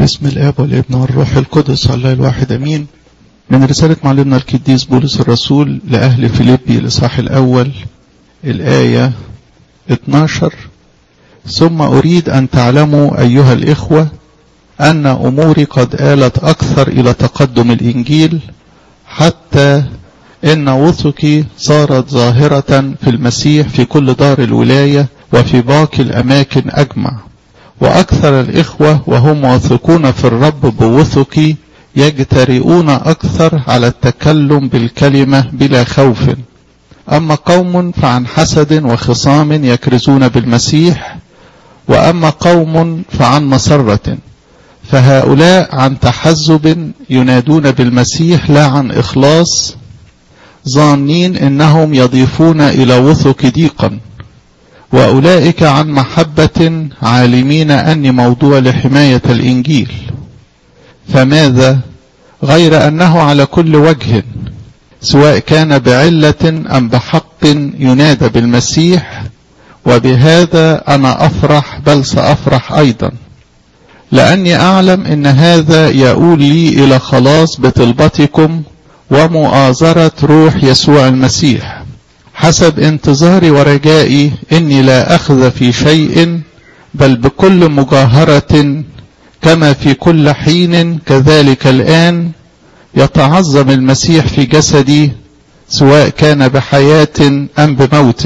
باسم الآب والابن والروح القدس الله الواحد أمين من رسالة معلمنا القديس بولس الرسول لأهل فيليبي الإصحاح الأول الآية 12 ثم أريد أن تعلموا أيها الإخوة أن أموري قد آلت أكثر إلى تقدم الإنجيل حتى إن وثقي صارت ظاهرة في المسيح في كل دار الولاية وفي باقي الأماكن أجمع وأكثر الإخوة وهم واثقون في الرب بوثقي يجترئون أكثر على التكلم بالكلمة بلا خوف أما قوم فعن حسد وخصام يكرزون بالمسيح وأما قوم فعن مسرة فهؤلاء عن تحزب ينادون بالمسيح لا عن إخلاص ظانين إنهم يضيفون إلى وثق ضيقا وأولئك عن محبة عالمين أني موضوع لحماية الإنجيل فماذا غير أنه على كل وجه سواء كان بعلة أم بحق ينادى بالمسيح وبهذا أنا أفرح بل سأفرح أيضا لأني أعلم أن هذا يؤول لي إلى خلاص بطلبتكم ومؤازرة روح يسوع المسيح حسب انتظاري ورجائي إني لا أخذ في شيء بل بكل مجاهرة كما في كل حين كذلك الآن يتعظم المسيح في جسدي سواء كان بحياة أم بموت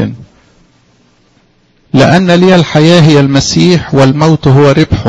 لأن لي الحياة هي المسيح والموت هو ربح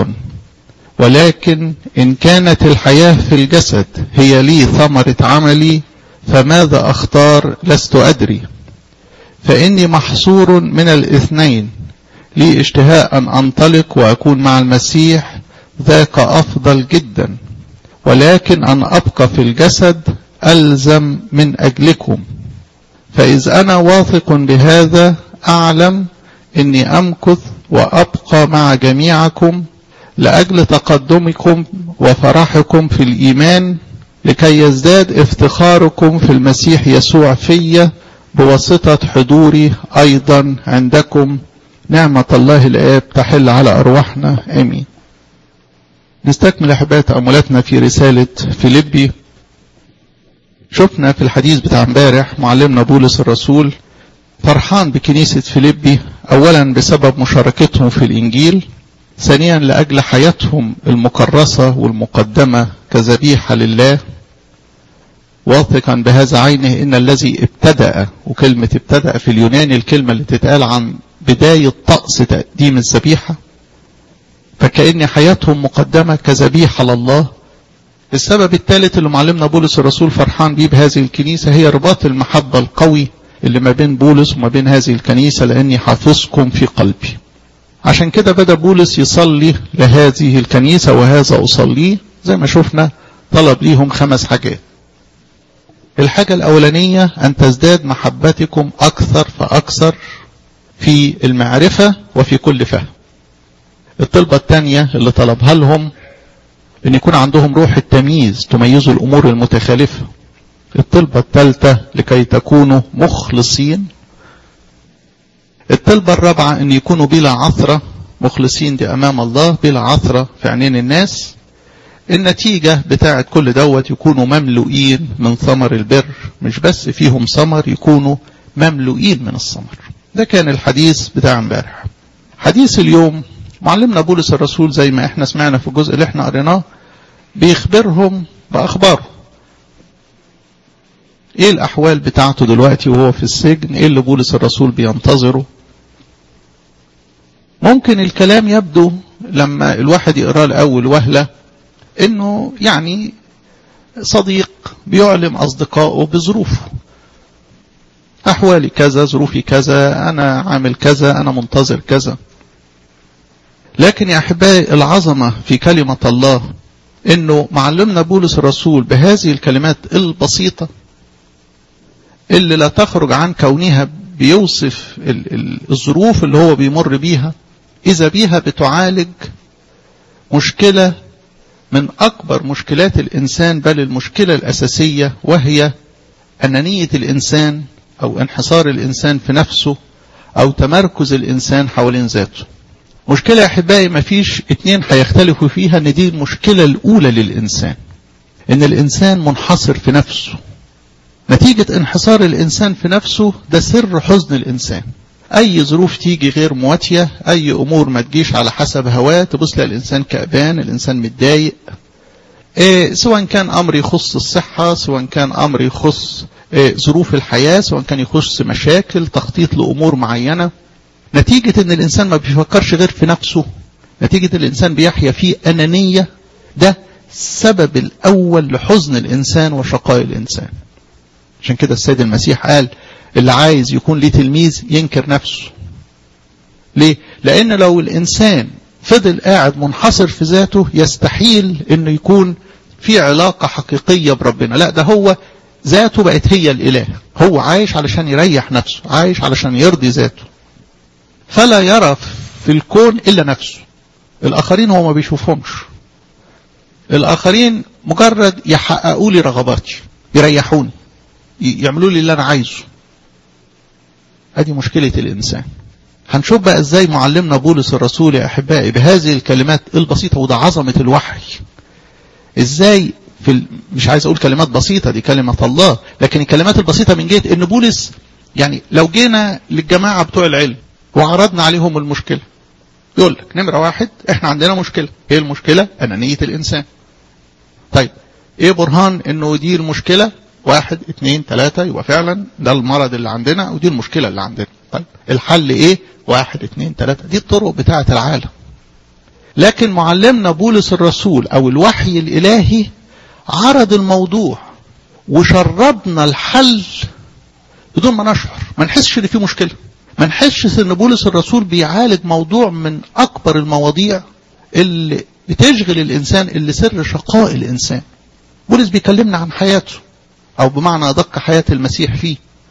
ولكن إن كانت الحياة في الجسد هي لي ثمرة عملي فماذا أختار لست أدري فإني محصور من الاثنين لي اشتهاء أن أنطلق وأكون مع المسيح ذاك أفضل جدا ولكن أن أبقى في الجسد ألزم من أجلكم فإذ أنا واثق بهذا أعلم إني أمكث وأبقى مع جميعكم لأجل تقدمكم وفرحكم في الإيمان لكي يزداد افتخاركم في المسيح يسوع في بواسطة حضوري أيضا عندكم نعمة الله الآب تحل على أرواحنا آمين نستكمل أحباء تأملاتنا في رسالة فيليبي شفنا في الحديث بتاع امبارح معلمنا بولس الرسول فرحان بكنيسة فيليبي أولا بسبب مشاركتهم في الإنجيل ثانيا لأجل حياتهم المكرسة والمقدمة كذبيحة لله واثقا بهذا عينه إن الذي ابتدأ وكلمة ابتدأ في اليوناني الكلمة اللي تتقال عن بداية طقس تقديم الذبيحة فكأن حياتهم مقدمة كذبيحة لله السبب الثالث اللي معلمنا بولس الرسول فرحان بيه بهذه الكنيسة هي رباط المحبة القوي اللي ما بين بولس وما بين هذه الكنيسة لأني حافظكم في قلبي عشان كده بدأ بولس يصلي لهذه الكنيسة وهذا أصليه زي ما شفنا طلب ليهم خمس حاجات الحاجة الأولانية أن تزداد محبتكم أكثر فأكثر في المعرفة وفي كل فهم الطلبة الثانية اللي طلبها لهم أن يكون عندهم روح التمييز تميزوا الأمور المتخالفة الطلبة الثالثة لكي تكونوا مخلصين الطلبة الرابعة أن يكونوا بلا عثرة مخلصين دي أمام الله بلا عثرة في عينين الناس النتيجة بتاعت كل دوت يكونوا مملوئين من ثمر البر مش بس فيهم ثمر يكونوا مملوئين من الثمر ده كان الحديث بتاع امبارح حديث اليوم معلمنا بولس الرسول زي ما احنا سمعنا في الجزء اللي احنا قريناه بيخبرهم بأخباره ايه الاحوال بتاعته دلوقتي وهو في السجن ايه اللي بولس الرسول بينتظره ممكن الكلام يبدو لما الواحد يقراه الاول وهله انه يعني صديق بيعلم اصدقائه بظروفه احوالي كذا ظروفي كذا انا عامل كذا انا منتظر كذا لكن يا احبائي العظمه في كلمه الله انه معلمنا بولس الرسول بهذه الكلمات البسيطه اللي لا تخرج عن كونها بيوصف الظروف اللي هو بيمر بيها اذا بيها بتعالج مشكله من أكبر مشكلات الإنسان بل المشكلة الأساسية وهي أنانية الإنسان أو انحصار الإنسان في نفسه أو تمركز الإنسان حوالين ذاته مشكلة يا أحبائي ما فيش اتنين هيختلفوا فيها ان دي المشكلة الأولى للإنسان ان الإنسان منحصر في نفسه نتيجة انحصار الإنسان في نفسه ده سر حزن الإنسان أي ظروف تيجي غير مواتية أي أمور ما تجيش على حسب هواه تبص الإنسان كأبان الإنسان متضايق إيه سواء كان أمر يخص الصحة سواء كان أمر يخص إيه ظروف الحياة سواء كان يخص مشاكل تخطيط لأمور معينة نتيجة ان الانسان ما بيفكرش غير في نفسه نتيجة الانسان بيحيا في انانية ده السبب الاول لحزن الانسان وشقاء الانسان عشان كده السيد المسيح قال اللي عايز يكون ليه تلميذ ينكر نفسه ليه لان لو الانسان فضل قاعد منحصر في ذاته يستحيل انه يكون في علاقة حقيقية بربنا لا ده هو ذاته بقت هي الاله هو عايش علشان يريح نفسه عايش علشان يرضي ذاته فلا يرى في الكون إلا نفسه الآخرين هو ما بيشوفهمش الآخرين مجرد يحققوا لي رغباتي يريحوني يعملوا لي اللي أنا عايزه هذه مشكلة الإنسان هنشوف بقى ازاي معلمنا بولس الرسول يا أحبائي بهذه الكلمات البسيطة وده عظمة الوحي ازاي في ال... مش عايز اقول كلمات بسيطة دي كلمة الله لكن الكلمات البسيطة من جهة ان بولس يعني لو جينا للجماعة بتوع العلم وعرضنا عليهم المشكلة يقول لك نمرة واحد احنا عندنا مشكلة ايه المشكلة انانية الانسان طيب ايه برهان انه دي المشكلة واحد اتنين تلاتة يبقى فعلا ده المرض اللي عندنا ودي المشكلة اللي عندنا طيب الحل ايه واحد اتنين تلاتة دي الطرق بتاعة العالم لكن معلمنا بولس الرسول او الوحي الالهي عرض الموضوع وشربنا الحل بدون ما نشعر ما نحسش ان في مشكله ما نحسش ان بولس الرسول بيعالج موضوع من اكبر المواضيع اللي بتشغل الانسان اللي سر شقاء الانسان بولس بيكلمنا عن حياته او بمعنى ادق حياة المسيح فيه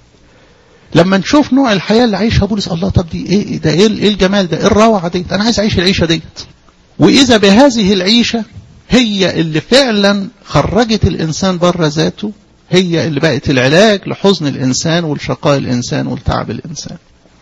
لما نشوف نوع الحياة اللي عايشها بولس الله طب دي ايه ده ايه الجمال ده ايه الروعة ديت انا عايز اعيش العيشة ديت واذا بهذه العيشة هي اللي فعلا خرجت الانسان بره ذاته هي اللي بقت العلاج لحزن الانسان ولشقاء الانسان ولتعب الانسان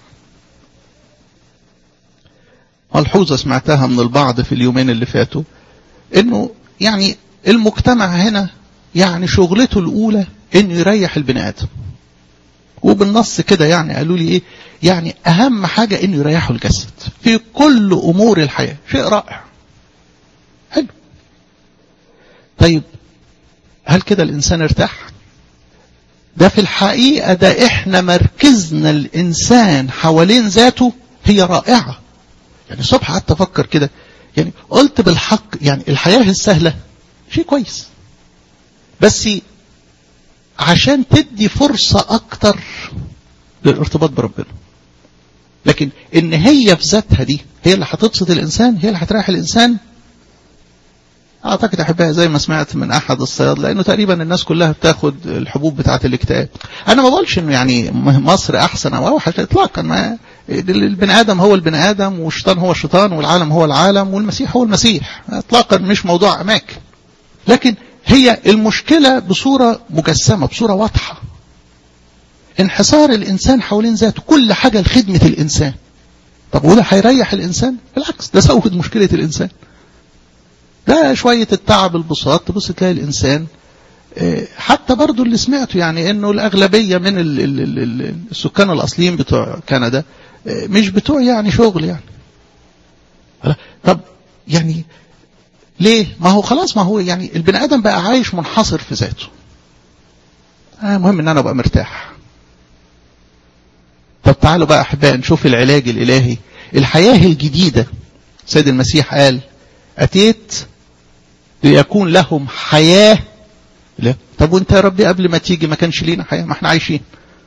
ملحوظة سمعتها من البعض في اليومين اللي فاتوا انه يعني المجتمع هنا يعني شغلته الاولى انه يريح البني ادم وبالنص كده يعني قالوا لي ايه يعني اهم حاجة انه يريحوا الجسد في كل امور الحياة شيء رائع حلو طيب هل كده الانسان ارتاح ده في الحقيقة ده احنا مركزنا الانسان حوالين ذاته هي رائعة يعني الصبح قعدت افكر كده يعني قلت بالحق يعني الحياة السهلة شيء كويس بس عشان تدي فرصة اكتر للارتباط بربنا لكن ان هي في ذاتها دي هي اللي هتبسط الانسان هي اللي هتريح الانسان اعتقد احبها زي ما سمعت من احد الصيادله لانه تقريبا الناس كلها بتاخد الحبوب بتاعه الاكتئاب انا ما بقولش انه يعني مصر احسن او اوحش اطلاقا ما البني ادم هو البني ادم والشيطان هو الشيطان والعالم هو العالم والمسيح هو المسيح اطلاقا مش موضوع اماكن لكن هي المشكله بصوره مجسمه بصوره واضحه انحصار الانسان حوالين ذاته كل حاجه لخدمه الانسان طب وده هيريح الانسان بالعكس ده زود مشكله الانسان ده شوية التعب البساط تبص تلاقي الإنسان حتى برضو اللي سمعته يعني انه الأغلبية من السكان الأصليين بتوع كندا مش بتوع يعني شغل يعني طب يعني ليه ما هو خلاص ما هو يعني البني آدم بقى عايش منحصر في ذاته آه مهم ان انا ابقى مرتاح طب تعالوا بقى احباء نشوف العلاج الالهي الحياة الجديدة سيد المسيح قال اتيت ليكون لهم حياة لا طب وانت يا ربي قبل ما تيجي ما كانش لينا حياة ما احنا عايشين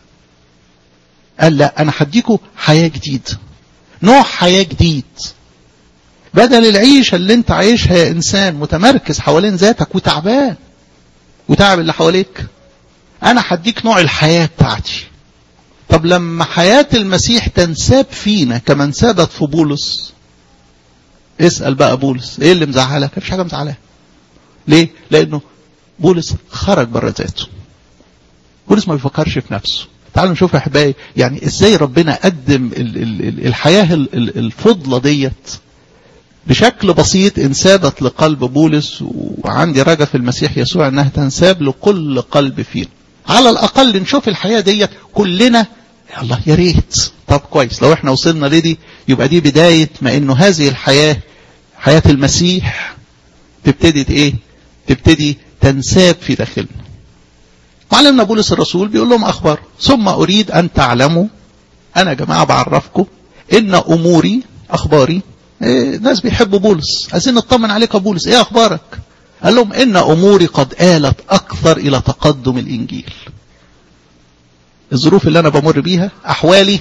قال لا انا هديكوا حياة جديد نوع حياة جديد بدل العيشة اللي انت عايشها يا انسان متمركز حوالين ذاتك وتعبان وتعب اللي حواليك انا هديك نوع الحياة بتاعتي طب لما حياة المسيح تنساب فينا كما انسابت في بولس اسأل بقى بولس ايه اللي مزعلك مفيش حاجة مزعلاه ليه لانه بولس خرج بره ذاته بولس ما بيفكرش في نفسه تعالوا نشوف يا احبائي يعني ازاي ربنا قدم ال ال الحياه الفضله ديت بشكل بسيط انسابت لقلب بولس وعندي رجا في المسيح يسوع انها تنساب لكل قلب فينا على الاقل نشوف الحياه ديت كلنا يا الله يا ريت طب كويس لو احنا وصلنا لدي يبقى دي بدايه ما انه هذه الحياه حياه المسيح تبتدي ايه تبتدي تنساب في داخلنا معلمنا بولس الرسول بيقول لهم اخبار ثم اريد ان تعلموا انا يا جماعه بعرفكم ان اموري اخباري إيه ناس بيحبوا بولس عايزين نطمن عليك يا بولس ايه اخبارك قال لهم ان اموري قد آلت اكثر الى تقدم الانجيل الظروف اللي انا بمر بيها احوالي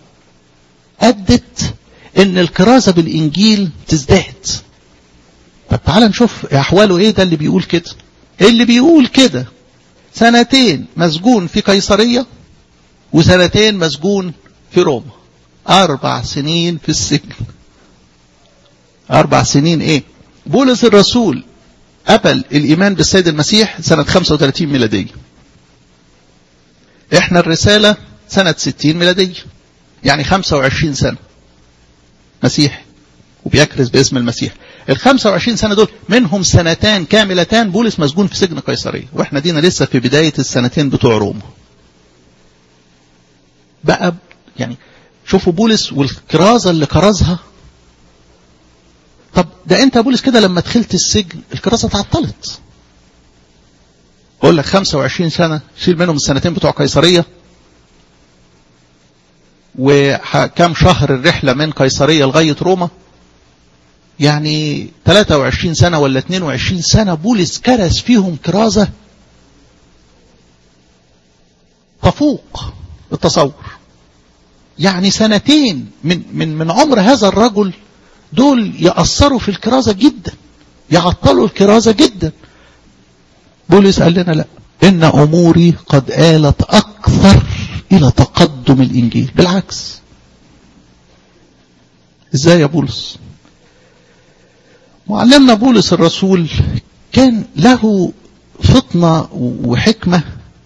ادت ان الكرازة بالانجيل تزداد طب تعال نشوف احواله ايه ده اللي بيقول كده اللي بيقول كده سنتين مسجون في قيصرية وسنتين مسجون في روما اربع سنين في السجن اربع سنين ايه بولس الرسول قبل الايمان بالسيد المسيح سنة 35 ميلادية احنا الرسالة سنة 60 ميلادية يعني 25 سنة مسيح وبيكرز باسم المسيح ال 25 سنة دول منهم سنتان كاملتان بولس مسجون في سجن قيصرية واحنا دينا لسه في بداية السنتين بتوع روما بقى يعني شوفوا بولس والكرازة اللي كرزها طب ده انت يا بولس كده لما دخلت السجن الكراسة اتعطلت اقول لك 25 سنة شيل منهم السنتين بتوع قيصرية وكم شهر الرحلة من قيصرية لغاية روما يعني 23 سنة ولا 22 سنة بولس كرس فيهم كرازة تفوق التصور يعني سنتين من من من عمر هذا الرجل دول يأثروا في الكرازة جدا يعطلوا الكرازة جدا بولس قال لنا لا إن أموري قد آلت أكثر إلى تقدم الإنجيل بالعكس إزاي يا بولس معلمنا بولس الرسول كان له فطنة وحكمة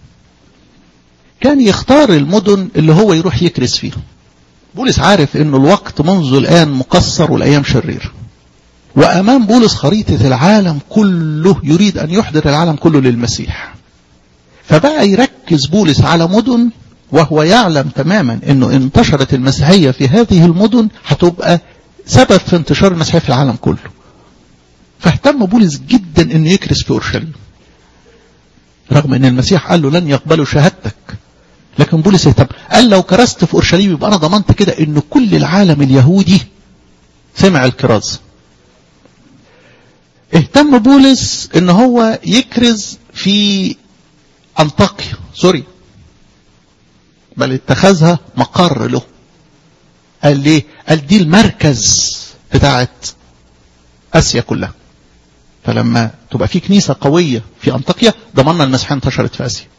كان يختار المدن اللي هو يروح يكرس فيها بولس عارف انه الوقت منذ الان مقصر والايام شريره وامام بولس خريطه العالم كله يريد ان يحضر العالم كله للمسيح فبقى يركز بولس على مدن وهو يعلم تماما انه انتشرت المسيحيه في هذه المدن هتبقى سبب في انتشار المسيحيه في العالم كله فاهتم بولس جدا انه يكرس في اورشليم رغم ان المسيح قال له لن يقبلوا شهادتك لكن بولس اهتم قال لو كرست في اورشليم يبقى انا ضمنت كده ان كل العالم اليهودي سمع الكراز اهتم بولس ان هو يكرز في انطاكيا سوريا بل اتخذها مقر له قال ليه قال دي المركز بتاعت اسيا كلها فلما تبقى في كنيسة قوية في انطاكيا ضمننا المسيحية انتشرت في اسيا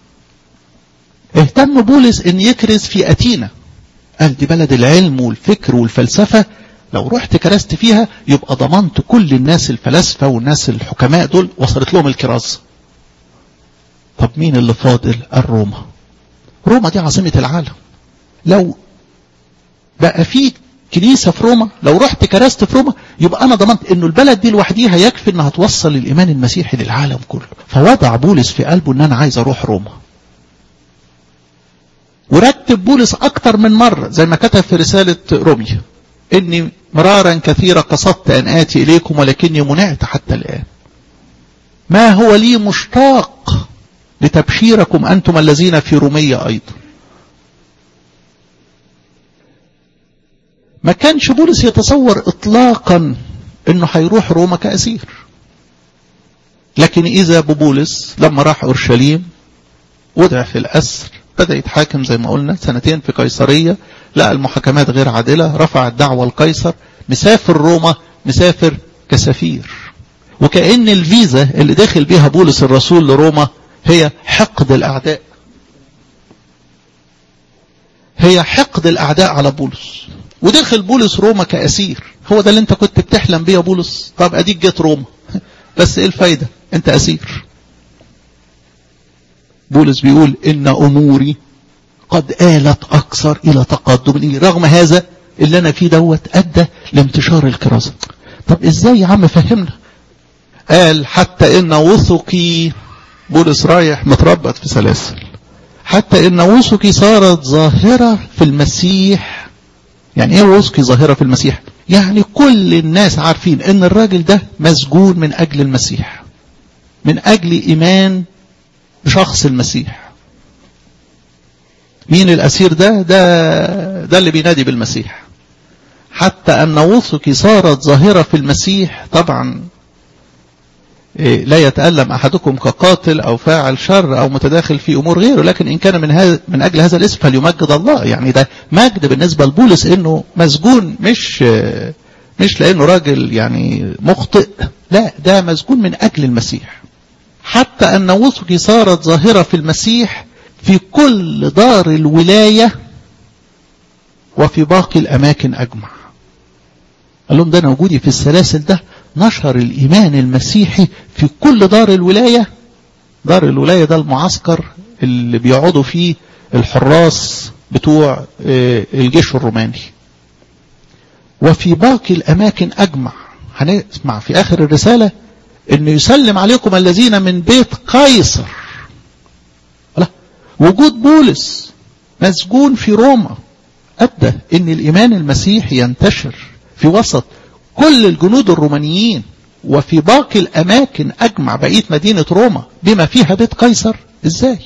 اهتم بولس ان يكرز في اتينا قال دي بلد العلم والفكر والفلسفة لو رحت كرست فيها يبقى ضمنت كل الناس الفلاسفة والناس الحكماء دول وصلت لهم الكراز طب مين اللي فاضل قال روما روما دي عاصمة العالم لو بقى في كنيسة في روما لو رحت كرست في روما يبقى أنا ضمنت إنه البلد دي لوحديها يكفي إنها توصل الإيمان المسيحي للعالم كله فوضع بولس في قلبه إن أنا عايز أروح روما ورتب بولس أكتر من مرة زي ما كتب في رسالة روميا إني مرارا كثيرا قصدت أن آتي إليكم ولكني منعت حتى الآن ما هو لي مشتاق لتبشيركم أنتم الذين في رومية أيضا ما كانش بولس يتصور إطلاقا أنه هيروح روما كأسير لكن إذا ببولس لما راح أورشليم وضع في الأسر بدأ يتحاكم زي ما قلنا سنتين في قيصرية لقى المحاكمات غير عادلة رفع الدعوة لقيصر مسافر روما مسافر كسفير وكأن الفيزا اللي داخل بيها بولس الرسول لروما هي حقد الأعداء هي حقد الأعداء على بولس ودخل بولس روما كأسير هو ده اللي انت كنت بتحلم بيه يا بولس طب اديك جيت روما بس ايه الفايدة انت أسير بولس بيقول إن أموري قد آلت أكثر إلى تقدم رغم هذا اللي أنا فيه دوت أدى لانتشار الكرازة طب إزاي يا عم فهمنا قال حتى إن وثقي بولس رايح متربط في سلاسل حتى إن وثقي صارت ظاهرة في المسيح يعني إيه وثقي ظاهرة في المسيح يعني كل الناس عارفين إن الراجل ده مسجون من أجل المسيح من أجل إيمان بشخص المسيح مين الأسير ده ده ده اللي بينادي بالمسيح حتى أن وثقي صارت ظاهرة في المسيح طبعا لا يتألم أحدكم كقاتل أو فاعل شر أو متداخل في أمور غيره لكن إن كان من, هذا من أجل هذا الاسم فليمجد الله يعني ده مجد بالنسبة لبولس إنه مسجون مش مش لأنه راجل يعني مخطئ لا ده مسجون من أجل المسيح حتى أن وثقي صارت ظاهرة في المسيح في كل دار الولاية وفي باقي الأماكن أجمع قال لهم ده أنا وجودي في السلاسل ده نشر الإيمان المسيحي في كل دار الولاية دار الولاية ده المعسكر اللي بيقعدوا فيه الحراس بتوع الجيش الروماني وفي باقي الأماكن أجمع هنسمع في آخر الرسالة أنه يسلم عليكم الذين من بيت قيصر لا وجود بولس مسجون في روما أدى أن الإيمان المسيحي ينتشر في وسط كل الجنود الرومانيين وفي باقي الأماكن أجمع بقية مدينة روما بما فيها بيت قيصر إزاي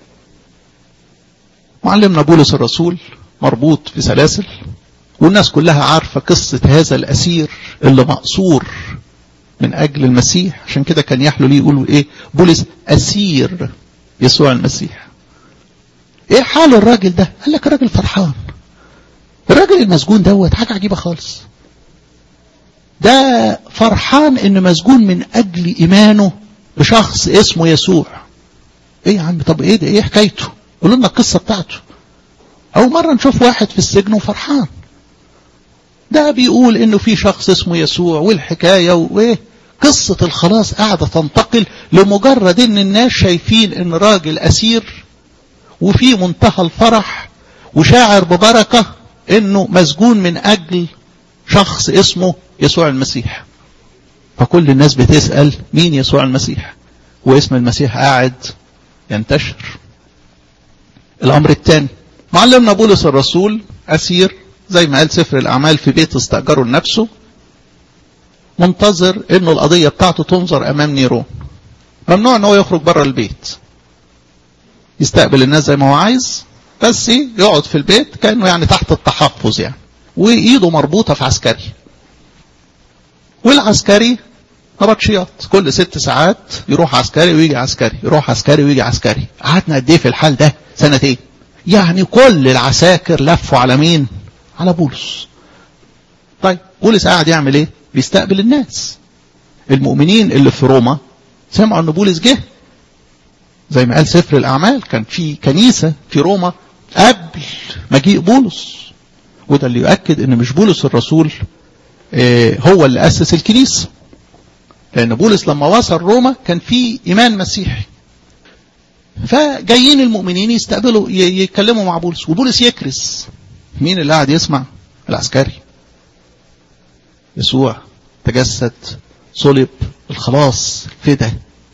معلمنا بولس الرسول مربوط في سلاسل والناس كلها عارفة قصة هذا الأسير اللي مقصور من أجل المسيح عشان كده كان يحلو ليه يقولوا إيه بولس أسير يسوع المسيح إيه حال الراجل ده قال لك الراجل فرحان الراجل المسجون دوت حاجة عجيبة خالص ده فرحان ان مسجون من اجل ايمانه بشخص اسمه يسوع ايه يا عم طب ايه ده ايه حكايته قولوا لنا القصه بتاعته اول مره نشوف واحد في السجن وفرحان ده بيقول انه في شخص اسمه يسوع والحكايه وايه قصه الخلاص قاعده تنتقل لمجرد ان الناس شايفين ان راجل اسير وفي منتهى الفرح وشاعر ببركه انه مسجون من اجل شخص اسمه يسوع المسيح فكل الناس بتسأل مين يسوع المسيح واسم المسيح قاعد ينتشر الأمر الثاني معلمنا بولس الرسول أسير زي ما قال سفر الأعمال في بيت استأجره لنفسه منتظر انه القضية بتاعته تنظر امام نيرون ممنوع ان هو يخرج بره البيت يستقبل الناس زي ما هو عايز بس يقعد في البيت كأنه يعني تحت التحفظ يعني وإيده مربوطة في عسكري والعسكري نبطشيات كل ست ساعات يروح عسكري ويجي عسكري يروح عسكري ويجي عسكري قعدنا قد ايه في الحال ده سنتين يعني كل العساكر لفوا على مين على بولس طيب بولس قاعد يعمل ايه بيستقبل الناس المؤمنين اللي في روما سمعوا ان بولس جه زي ما قال سفر الاعمال كان في كنيسه في روما قبل مجيء بولس وده اللي يؤكد ان مش بولس الرسول هو اللي اسس الكنيسه لان بولس لما وصل روما كان في ايمان مسيحي فجايين المؤمنين يستقبلوا يتكلموا مع بولس وبولس يكرس مين اللي قاعد يسمع العسكري يسوع تجسد صلب الخلاص فدا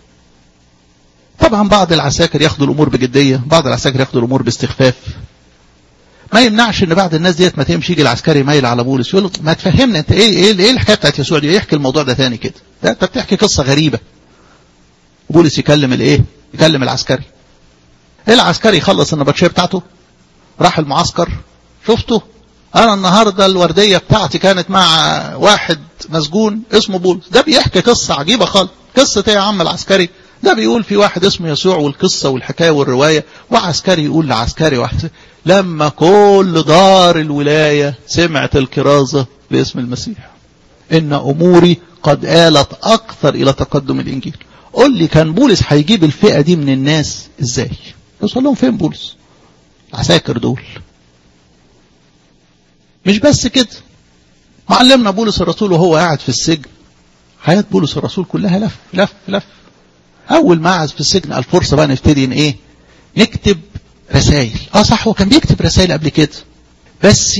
طبعا بعض العساكر ياخدوا الامور بجديه بعض العساكر ياخدوا الامور باستخفاف ما يمنعش ان بعد الناس ديت ما تمشي يجي العسكري مايل على بولس يقول له ما تفهمنا انت ايه ايه ايه الحكايه بتاعت يسوع دي يحكي الموضوع ده تاني كده ده انت بتحكي قصه غريبه بولس يكلم الايه يكلم العسكري العسكري يخلص النبطشيه بتاعته راح المعسكر شفته انا النهارده الورديه بتاعتي كانت مع واحد مسجون اسمه بولس ده بيحكي قصه عجيبه خالص قصه ايه يا عم العسكري ده بيقول في واحد اسمه يسوع والقصة والحكاية والرواية وعسكري يقول لعسكري واحد لما كل دار الولاية سمعت الكرازة باسم المسيح إن أموري قد آلت أكثر إلى تقدم الإنجيل قل لي كان بولس هيجيب الفئة دي من الناس إزاي يوصل لهم فين بولس العساكر دول مش بس كده معلمنا بولس الرسول وهو قاعد في السجن حياة بولس الرسول كلها لف لف لف أول ما قعد في السجن الفرصة بقى نبتدي إن إيه نكتب رسائل اه صح هو كان بيكتب رسائل قبل كده بس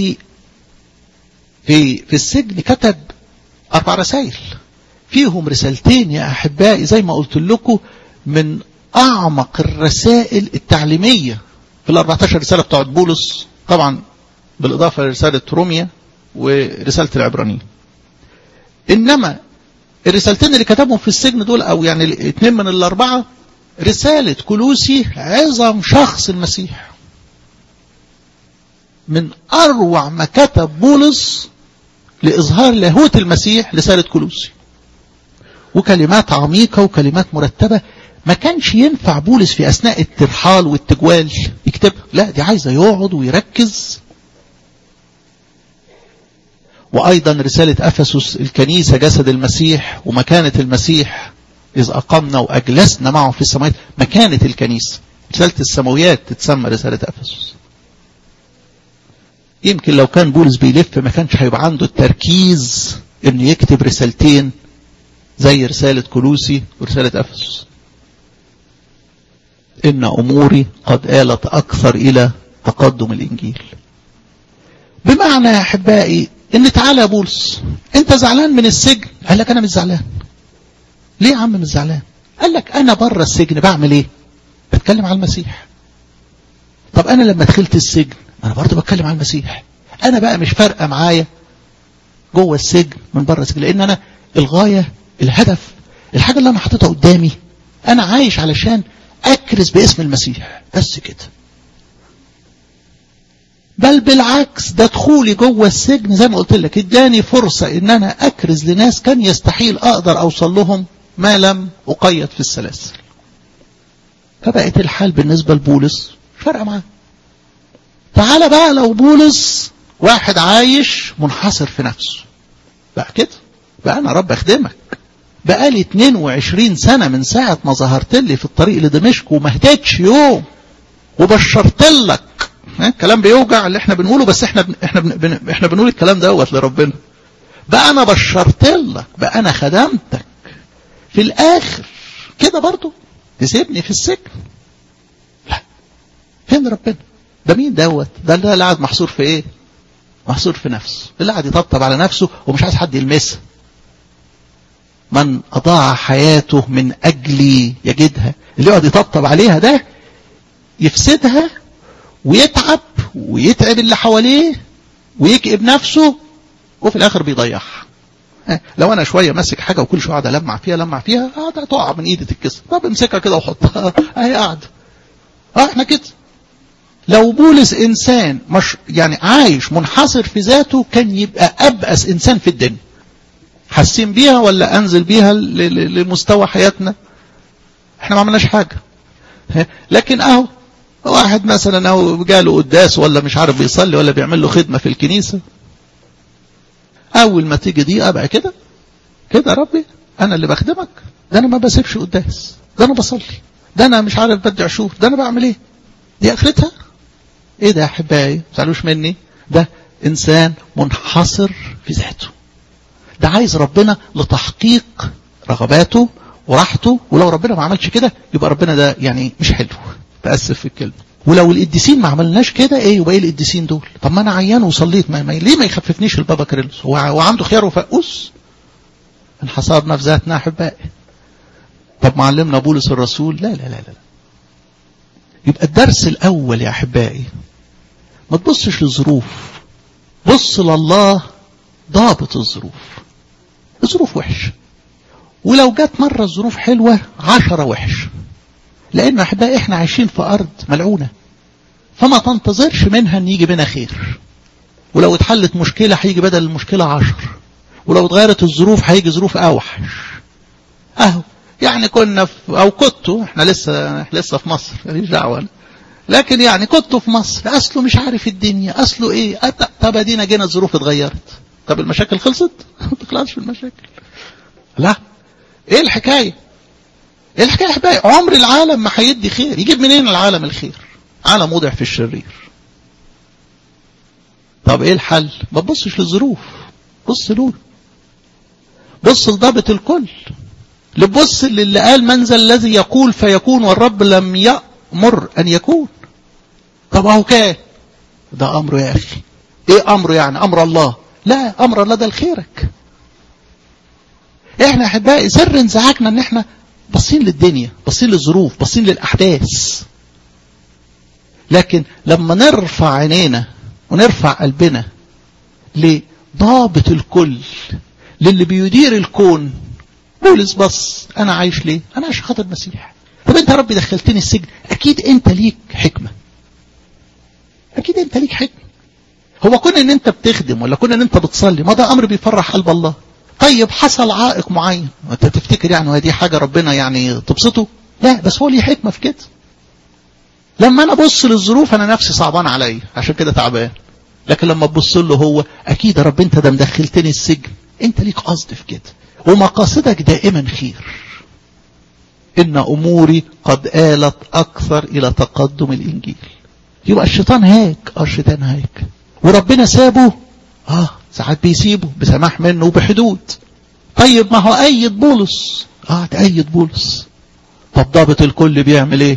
في في السجن كتب اربع رسائل فيهم رسالتين يا احبائي زي ما قلت لكم من اعمق الرسائل التعليميه في ال 14 رساله بتوعت بولس طبعا بالاضافه لرساله روميا ورساله العبرانيين انما الرسالتين اللي كتبهم في السجن دول او يعني الاثنين من الاربعه رساله كلوسي عظم شخص المسيح من اروع ما كتب بولس لاظهار لاهوت المسيح رساله كلوسي وكلمات عميقه وكلمات مرتبه ما كانش ينفع بولس في اثناء الترحال والتجوال يكتبها لا دي عايزه يقعد ويركز وأيضا رسالة أفسس الكنيسة جسد المسيح ومكانة المسيح إذ أقمنا وأجلسنا معه في السماوات مكانة الكنيسة رسالة السماويات تتسمى رسالة أفسس يمكن لو كان بولس بيلف ما كانش هيبقى عنده التركيز انه يكتب رسالتين زي رسالة كلوسي ورسالة أفسس إن أموري قد آلت أكثر إلى تقدم الإنجيل بمعنى يا أحبائي ان تعالى يا بولس انت زعلان من السجن قال لك انا مش زعلان ليه يا عم مش زعلان قال لك انا بره السجن بعمل ايه بتكلم على المسيح طب انا لما دخلت السجن انا برضه بتكلم على المسيح انا بقى مش فارقه معايا جوه السجن من بره السجن لان انا الغايه الهدف الحاجه اللي انا حاططها قدامي انا عايش علشان اكرز باسم المسيح بس كده بل بالعكس ده دخولي جوه السجن زي ما قلت لك اداني فرصة ان انا اكرز لناس كان يستحيل اقدر اوصل لهم ما لم اقيد في السلاسل فبقت الحال بالنسبة لبولس فرق معاه تعال بقى لو بولس واحد عايش منحصر في نفسه بقى كده بقى انا رب اخدمك بقالي 22 سنة من ساعة ما ظهرت لي في الطريق لدمشق وما هديتش يوم وبشرت لك كلام بيوجع اللي احنا بنقوله بس احنا بن احنا بن احنا بنقول الكلام دوت لربنا بقى انا بشرت لك بقى انا خدمتك في الاخر كده برضو تسيبني في السجن لا فين ربنا ده مين دوت ده اللي قاعد محصور في ايه محصور في نفسه اللي قاعد يطبطب على نفسه ومش عايز حد يلمسها من اضاع حياته من اجلي يجدها اللي يقعد يطبطب عليها ده يفسدها ويتعب ويتعب اللي حواليه ويكئب نفسه وفي الاخر بيضيعها لو انا شويه ماسك حاجه وكل شويه قاعد المع فيها لمع فيها قاعده تقع من ايدي تتكسر طب امسكها كده وحطها اهي قاعده اه احنا كده لو بولس انسان مش يعني عايش منحصر في ذاته كان يبقى ابأس انسان في الدنيا حاسين بيها ولا انزل بيها لمستوى حياتنا احنا ما عملناش حاجه لكن اهو واحد مثلا او جاله قداس ولا مش عارف بيصلي ولا بيعمل له خدمه في الكنيسه اول ما تيجي دي ابقى كده كده يا ربي انا اللي بخدمك ده انا ما بسيبش قداس ده انا بصلي ده انا مش عارف بدي عشور ده انا بعمل ايه دي اخرتها ايه ده يا احبائي ما تزعلوش مني ده انسان منحصر في ذاته ده عايز ربنا لتحقيق رغباته وراحته ولو ربنا ما عملش كده يبقى ربنا ده يعني مش حلو تأسف في الكلمة ولو القديسين ما عملناش كده ايه يبقى ايه القديسين دول طب ما انا عيان وصليت ما, ما ليه ما يخففنيش البابا كريلوس هو وعنده خيار وفقوس انحصرنا في ذاتنا احبائي طب معلمنا بولس الرسول لا لا لا لا يبقى الدرس الاول يا احبائي ما تبصش للظروف بص لله ضابط الظروف الظروف وحشه ولو جت مرة الظروف حلوة عشرة وحش لأن أحبائي إحنا عايشين في أرض ملعونة فما تنتظرش منها أن يجي بنا خير ولو اتحلت مشكلة هيجي بدل المشكلة عشر ولو اتغيرت الظروف هيجي ظروف أوحش أهو يعني كنا في أو كنتوا إحنا لسه إحنا لسه في مصر ماليش دعوة لكن يعني كنتوا في مصر أصله مش عارف الدنيا أصله إيه طب أدينا جينا الظروف اتغيرت طب المشاكل خلصت ما تخلصش المشاكل لا ايه الحكاية ايه الحكاية يا حبايبي عمر العالم ما هيدي خير يجيب منين العالم الخير عالم وضع في الشرير طب ايه الحل ما تبصش للظروف بص له بص لضابط الكل لبص للي قال من ذا الذي يقول فيكون والرب لم يأمر أن يكون طب اهو كان ده امره يا اخي ايه امره يعني امر الله لا امر الله ده لخيرك احنا احبائي سر انزعاجنا ان احنا باصين للدنيا باصين للظروف باصين للاحداث لكن لما نرفع عينينا ونرفع قلبنا لضابط الكل للي بيدير الكون بولس بص انا عايش ليه انا عايش خاطر المسيح طب انت يا رب دخلتني السجن اكيد انت ليك حكمه اكيد انت ليك حكمه هو كون ان انت بتخدم ولا كون ان انت بتصلي ما ده امر بيفرح قلب الله طيب حصل عائق معين انت تفتكر يعني هي دي حاجه ربنا يعني تبسطه لا بس هو ليه حكمه في كده لما انا ابص للظروف انا نفسي صعبان عليا عشان كده تعبان لكن لما تبص له هو اكيد يا رب انت ده مدخلتني السجن انت ليك قصد في كده ومقاصدك دائما خير ان اموري قد آلت اكثر الى تقدم الانجيل يبقى الشيطان هيك اه الشيطان هيك وربنا سابه اه ساعات بيسيبه بسماح منه وبحدود طيب ما هو ايد بولس اه تأيد بولس طب ضابط الكل بيعمل ايه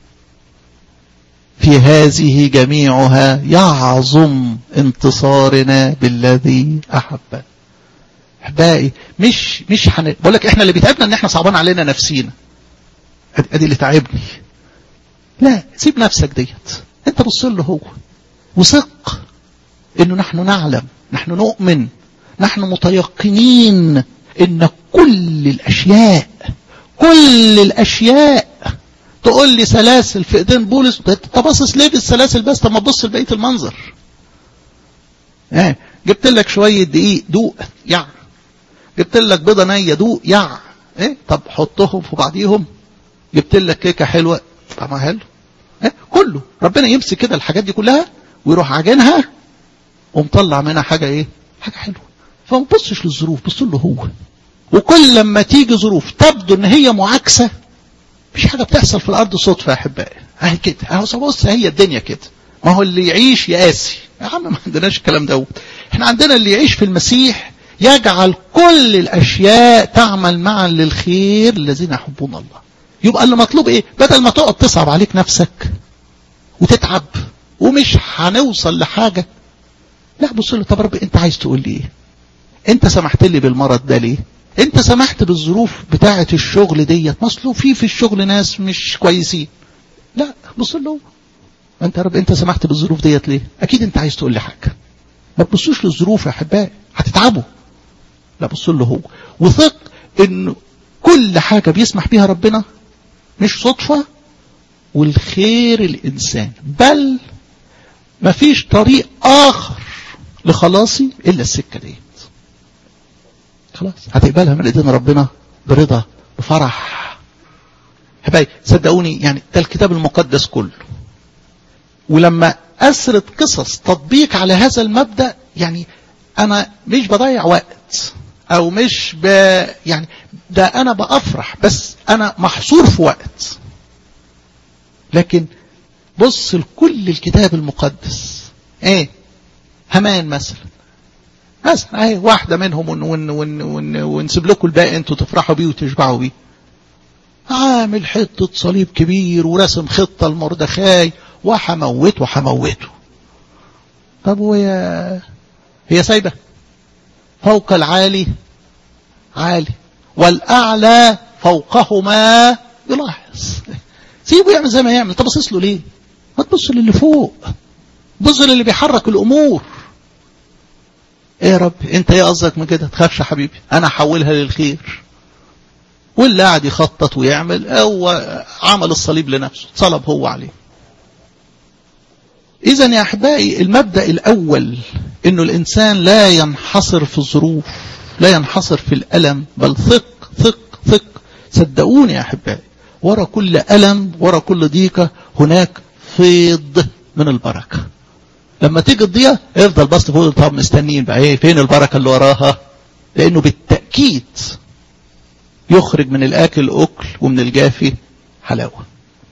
في هذه جميعها يعظم انتصارنا بالذي احبنا احبائي مش مش حن... بقول لك احنا اللي بيتعبنا ان احنا صعبان علينا نفسينا ادي اللي تعبني لا سيب نفسك ديت انت بص له هو وثق انه نحن نعلم نحن نؤمن نحن متيقنين ان كل الاشياء كل الاشياء تقول لي سلاسل في ايدين بولس انت باصص ليه في السلاسل بس طب ما تبص لبقيه المنظر ايه جبت لك شويه دقيق دوق يع جبت لك بيضه نيه دوق يع ايه طب حطهم في بعضيهم جبت لك كيكه حلوه طعمها حلو ايه كله ربنا يمسك كده الحاجات دي كلها ويروح عاجنها ومطلع منها حاجه ايه حاجه حلوه فما تبصش للظروف بص له هو وكل لما تيجي ظروف تبدو ان هي معاكسه مش حاجه بتحصل في الارض صدفه يا احبائي اهي كده اهو بص هي الدنيا كده ما هو اللي يعيش يقاسي يا عم ما عندناش الكلام دوت احنا عندنا اللي يعيش في المسيح يجعل كل الاشياء تعمل معا للخير الذين يحبون الله يبقى اللي مطلوب ايه بدل ما تقعد تصعب عليك نفسك وتتعب ومش هنوصل لحاجه لا بص له طب رب انت عايز تقول لي ايه انت سمحت لي بالمرض ده ليه انت سمحت بالظروف بتاعه الشغل ديت مصلو في في الشغل ناس مش كويسين لا بص له انت يا رب انت سمحت بالظروف ديت ليه اكيد انت عايز تقول لي حاجه ما تبصوش للظروف يا احبائي هتتعبوا لا بص له هو وثق ان كل حاجه بيسمح بيها ربنا مش صدفه والخير الانسان بل مفيش طريق اخر لخلاصي الا السكه ديت خلاص هتقبلها من ايدين ربنا برضا بفرح حبايبي صدقوني يعني ده الكتاب المقدس كله ولما اسرد قصص تطبيق على هذا المبدا يعني انا مش بضيع وقت او مش ب يعني ده انا بافرح بس انا محصور في وقت لكن بص لكل الكتاب المقدس ايه همان مثلا مثلا اهي واحدة منهم ون ون ون ون ونسيب لكم الباقي انتوا تفرحوا بيه وتشبعوا بيه عامل حتة صليب كبير ورسم خطة لمردخاي وحموته وحموته طب وهي هي سايبة فوق العالي عالي والأعلى فوقهما يلاحظ سيبه يعمل زي ما يعمل طب بصص له ليه ما تبص للي فوق بص للي بيحرك الأمور ايه يا رب انت ايه قصدك من كده تخافش يا حبيبي انا احولها للخير واللي قاعد يخطط ويعمل هو عمل الصليب لنفسه صلب هو عليه اذا يا احبائي المبدا الاول انه الانسان لا ينحصر في الظروف لا ينحصر في الالم بل ثق ثق ثق صدقوني يا احبائي ورا كل الم ورا كل ضيقه هناك فيض من البركه لما تيجي الضيقه افضل بس فوق طب مستنيين بقى ايه فين البركه اللي وراها لانه بالتاكيد يخرج من الاكل اكل ومن الجافي حلاوه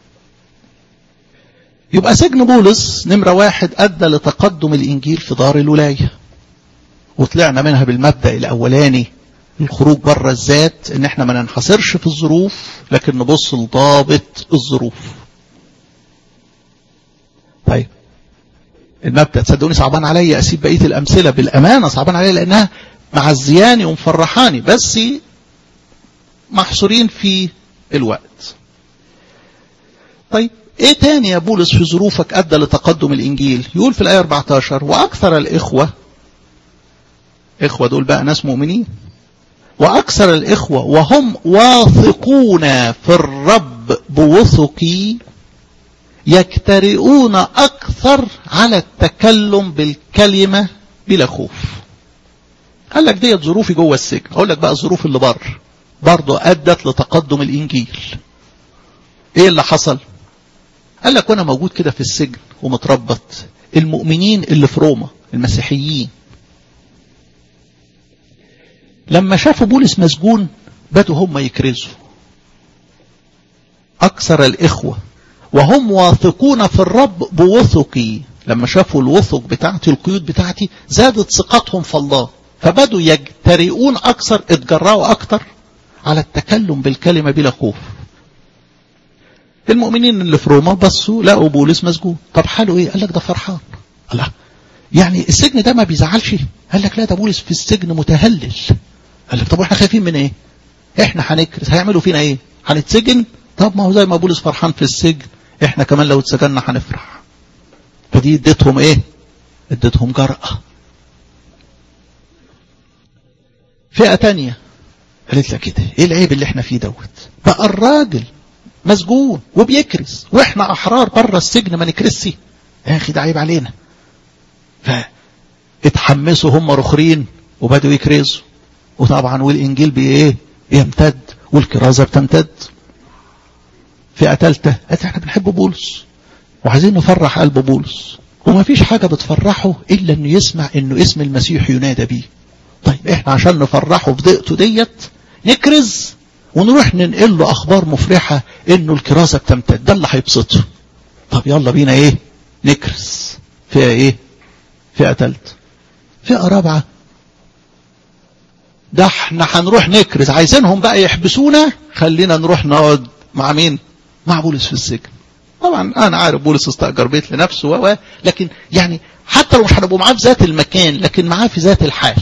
يبقى سجن بولس نمرة واحد أدى لتقدم الإنجيل في دار الولاية وطلعنا منها بالمبدأ الأولاني الخروج بره الذات إن إحنا ما ننحصرش في الظروف لكن نبص لضابط الظروف طيب المبدأ تصدقوني صعبان عليا أسيب بقية الأمثلة بالأمانة صعبان عليا لأنها معزياني ومفرحاني بس محصورين في الوقت طيب ايه تاني يا بولس في ظروفك ادى لتقدم الانجيل يقول في الايه 14 واكثر الاخوه اخوه دول بقى ناس مؤمنين واكثر الاخوه وهم واثقون في الرب بوثقي يجترئون اكثر على التكلم بالكلمه بلا خوف قال لك ديت ظروفي جوه السجن اقول لك بقى الظروف اللي بره برضه ادت لتقدم الانجيل ايه اللي حصل قال لك وانا موجود كده في السجن ومتربط المؤمنين اللي في روما المسيحيين لما شافوا بولس مسجون بدوا هم يكرزوا اكثر الاخوه وهم واثقون في الرب بوثقي لما شافوا الوثق بتاعتي القيود بتاعتي زادت ثقتهم في الله فبدوا يجترئون اكثر اتجرأوا اكثر على التكلم بالكلمه بلا خوف المؤمنين اللي في روما بصوا لقوا بولس مسجون طب حاله ايه قال لك ده فرحان الله يعني السجن ده ما بيزعلش قال لك لا ده بولس في السجن متهلل قال لك طب واحنا خايفين من ايه احنا هنكرس هيعملوا فينا ايه هنتسجن طب ما هو زي ما بولس فرحان في السجن احنا كمان لو اتسجننا هنفرح فدي اديتهم ايه اديتهم جرأة فئة تانية قالت لك كده ايه العيب اللي احنا فيه دوت بقى الراجل مسجون وبيكرس واحنا احرار بره السجن ما نكرسي يا اخي ده عيب علينا فاتحمسوا هم رخرين وبدوا يكرزوا وطبعا والانجيل بايه يمتد والكرازه بتمتد فئه ثالثه قالت احنا بنحب بولس وعايزين نفرح قلب بولس وما فيش حاجه بتفرحه الا انه يسمع انه اسم المسيح ينادى بيه طيب احنا عشان نفرحه بضيقته ديت نكرز ونروح ننقل له اخبار مفرحه انه الكرازه بتمتد ده اللي هيبسطه طب يلا بينا ايه نكرز فئه ايه فئه ثالثه فئه رابعه ده احنا هنروح نكرز عايزينهم بقى يحبسونا خلينا نروح نقعد مع مين مع بولس في السجن طبعا انا عارف بولس استاجر بيت لنفسه و لكن يعني حتى لو مش هنبقوا معاه في ذات المكان لكن معاه في ذات الحال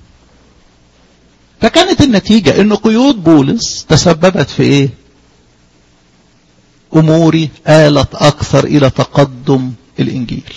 فكانت النتيجة ان قيود بولس تسببت في ايه اموري آلت اكثر الى تقدم الانجيل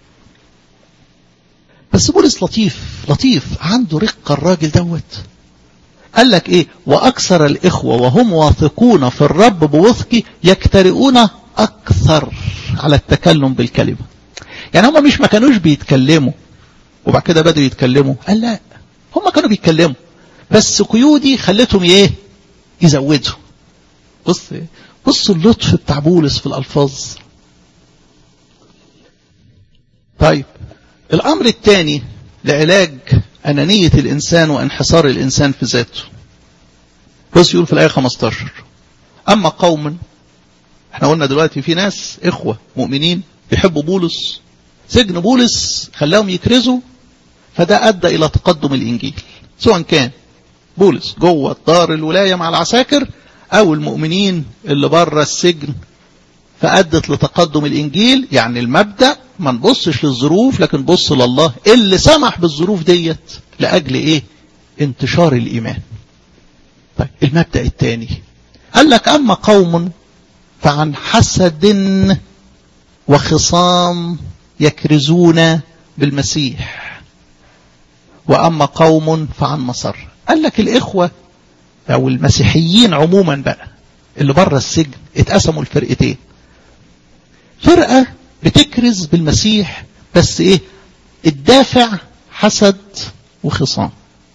بس بولس لطيف لطيف عنده رقة الراجل دوت قال لك ايه واكثر الاخوة وهم واثقون في الرب بوثق يجترئون اكثر على التكلم بالكلمة يعني هم مش ما كانوش بيتكلموا وبعد كده بدوا يتكلموا قال لا هم كانوا بيتكلموا بس قيودي خلتهم ايه يزودوا بص بص اللطف بتاع بولس في الالفاظ طيب الامر الثاني لعلاج انانيه الانسان وانحصار الانسان في ذاته بص يقول في الايه 15 اما قوم احنا قلنا دلوقتي في ناس اخوه مؤمنين بيحبوا بولس سجن بولس خلاهم يكرزوا فده ادى الى تقدم الانجيل سواء كان بولس جوه دار الولاية مع العساكر أو المؤمنين اللي بره السجن فأدت لتقدم الإنجيل يعني المبدأ ما نبصش للظروف لكن بص لله اللي سمح بالظروف ديت لأجل إيه انتشار الإيمان طيب المبدأ الثاني قال لك أما قوم فعن حسد وخصام يكرزون بالمسيح وأما قوم فعن مصر قال لك الإخوة أو المسيحيين عموما بقى اللي بره السجن اتقسموا الفرقتين فرقة بتكرز بالمسيح بس ايه الدافع حسد وخصام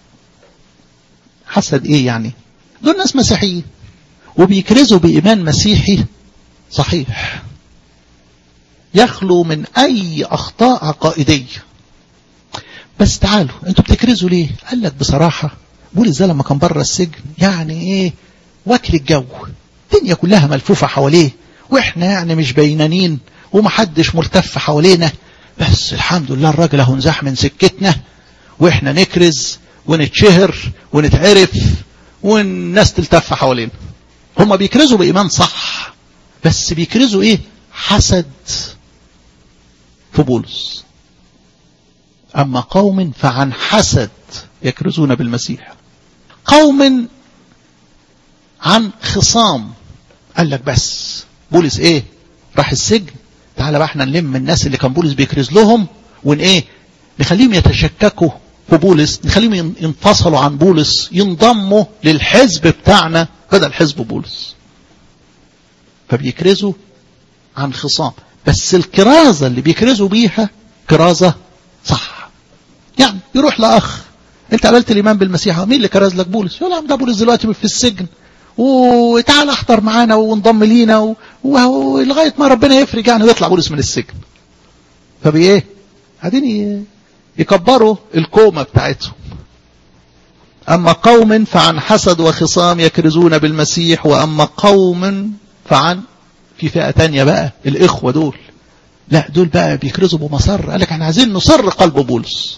حسد ايه يعني دول ناس مسيحيين وبيكرزوا بإيمان مسيحي صحيح يخلو من أي أخطاء عقائدية بس تعالوا انتوا بتكرزوا ليه قال لك بصراحة بولس ده لما كان بره السجن يعني ايه واكل الجو الدنيا كلها ملفوفة حواليه واحنا يعني مش بينانين ومحدش ملتف حوالينا بس الحمد لله الراجل اهو نزاح من سكتنا واحنا نكرز ونتشهر ونتعرف والناس تلتف حوالينا هما بيكرزوا بإيمان صح بس بيكرزوا ايه حسد في بولس أما قوم فعن حسد يكرزون بالمسيح قوم عن خصام قال لك بس بولس ايه راح السجن تعالى بقى احنا نلم الناس اللي كان بولس بيكرز لهم ون ايه نخليهم يتشككوا في بولس نخليهم ينفصلوا عن بولس ينضموا للحزب بتاعنا بدل حزب بولس فبيكرزوا عن خصام بس الكرازة اللي بيكرزوا بيها كرازة صح يعني يروح لأخ انت قابلت الإيمان بالمسيح مين اللي كرز لك بولس يقول عم ده بولس دلوقتي في السجن وتعال احضر معانا وانضم لينا ولغاية ما ربنا يفرج يعني ويطلع بولس من السجن فبايه قاعدين يكبروا الكومة بتاعتهم أما قوم فعن حسد وخصام يكرزون بالمسيح وأما قوم فعن في فئة تانية بقى الإخوة دول لا دول بقى بيكرزوا بمسر قال لك احنا عايزين نصر قلب بولس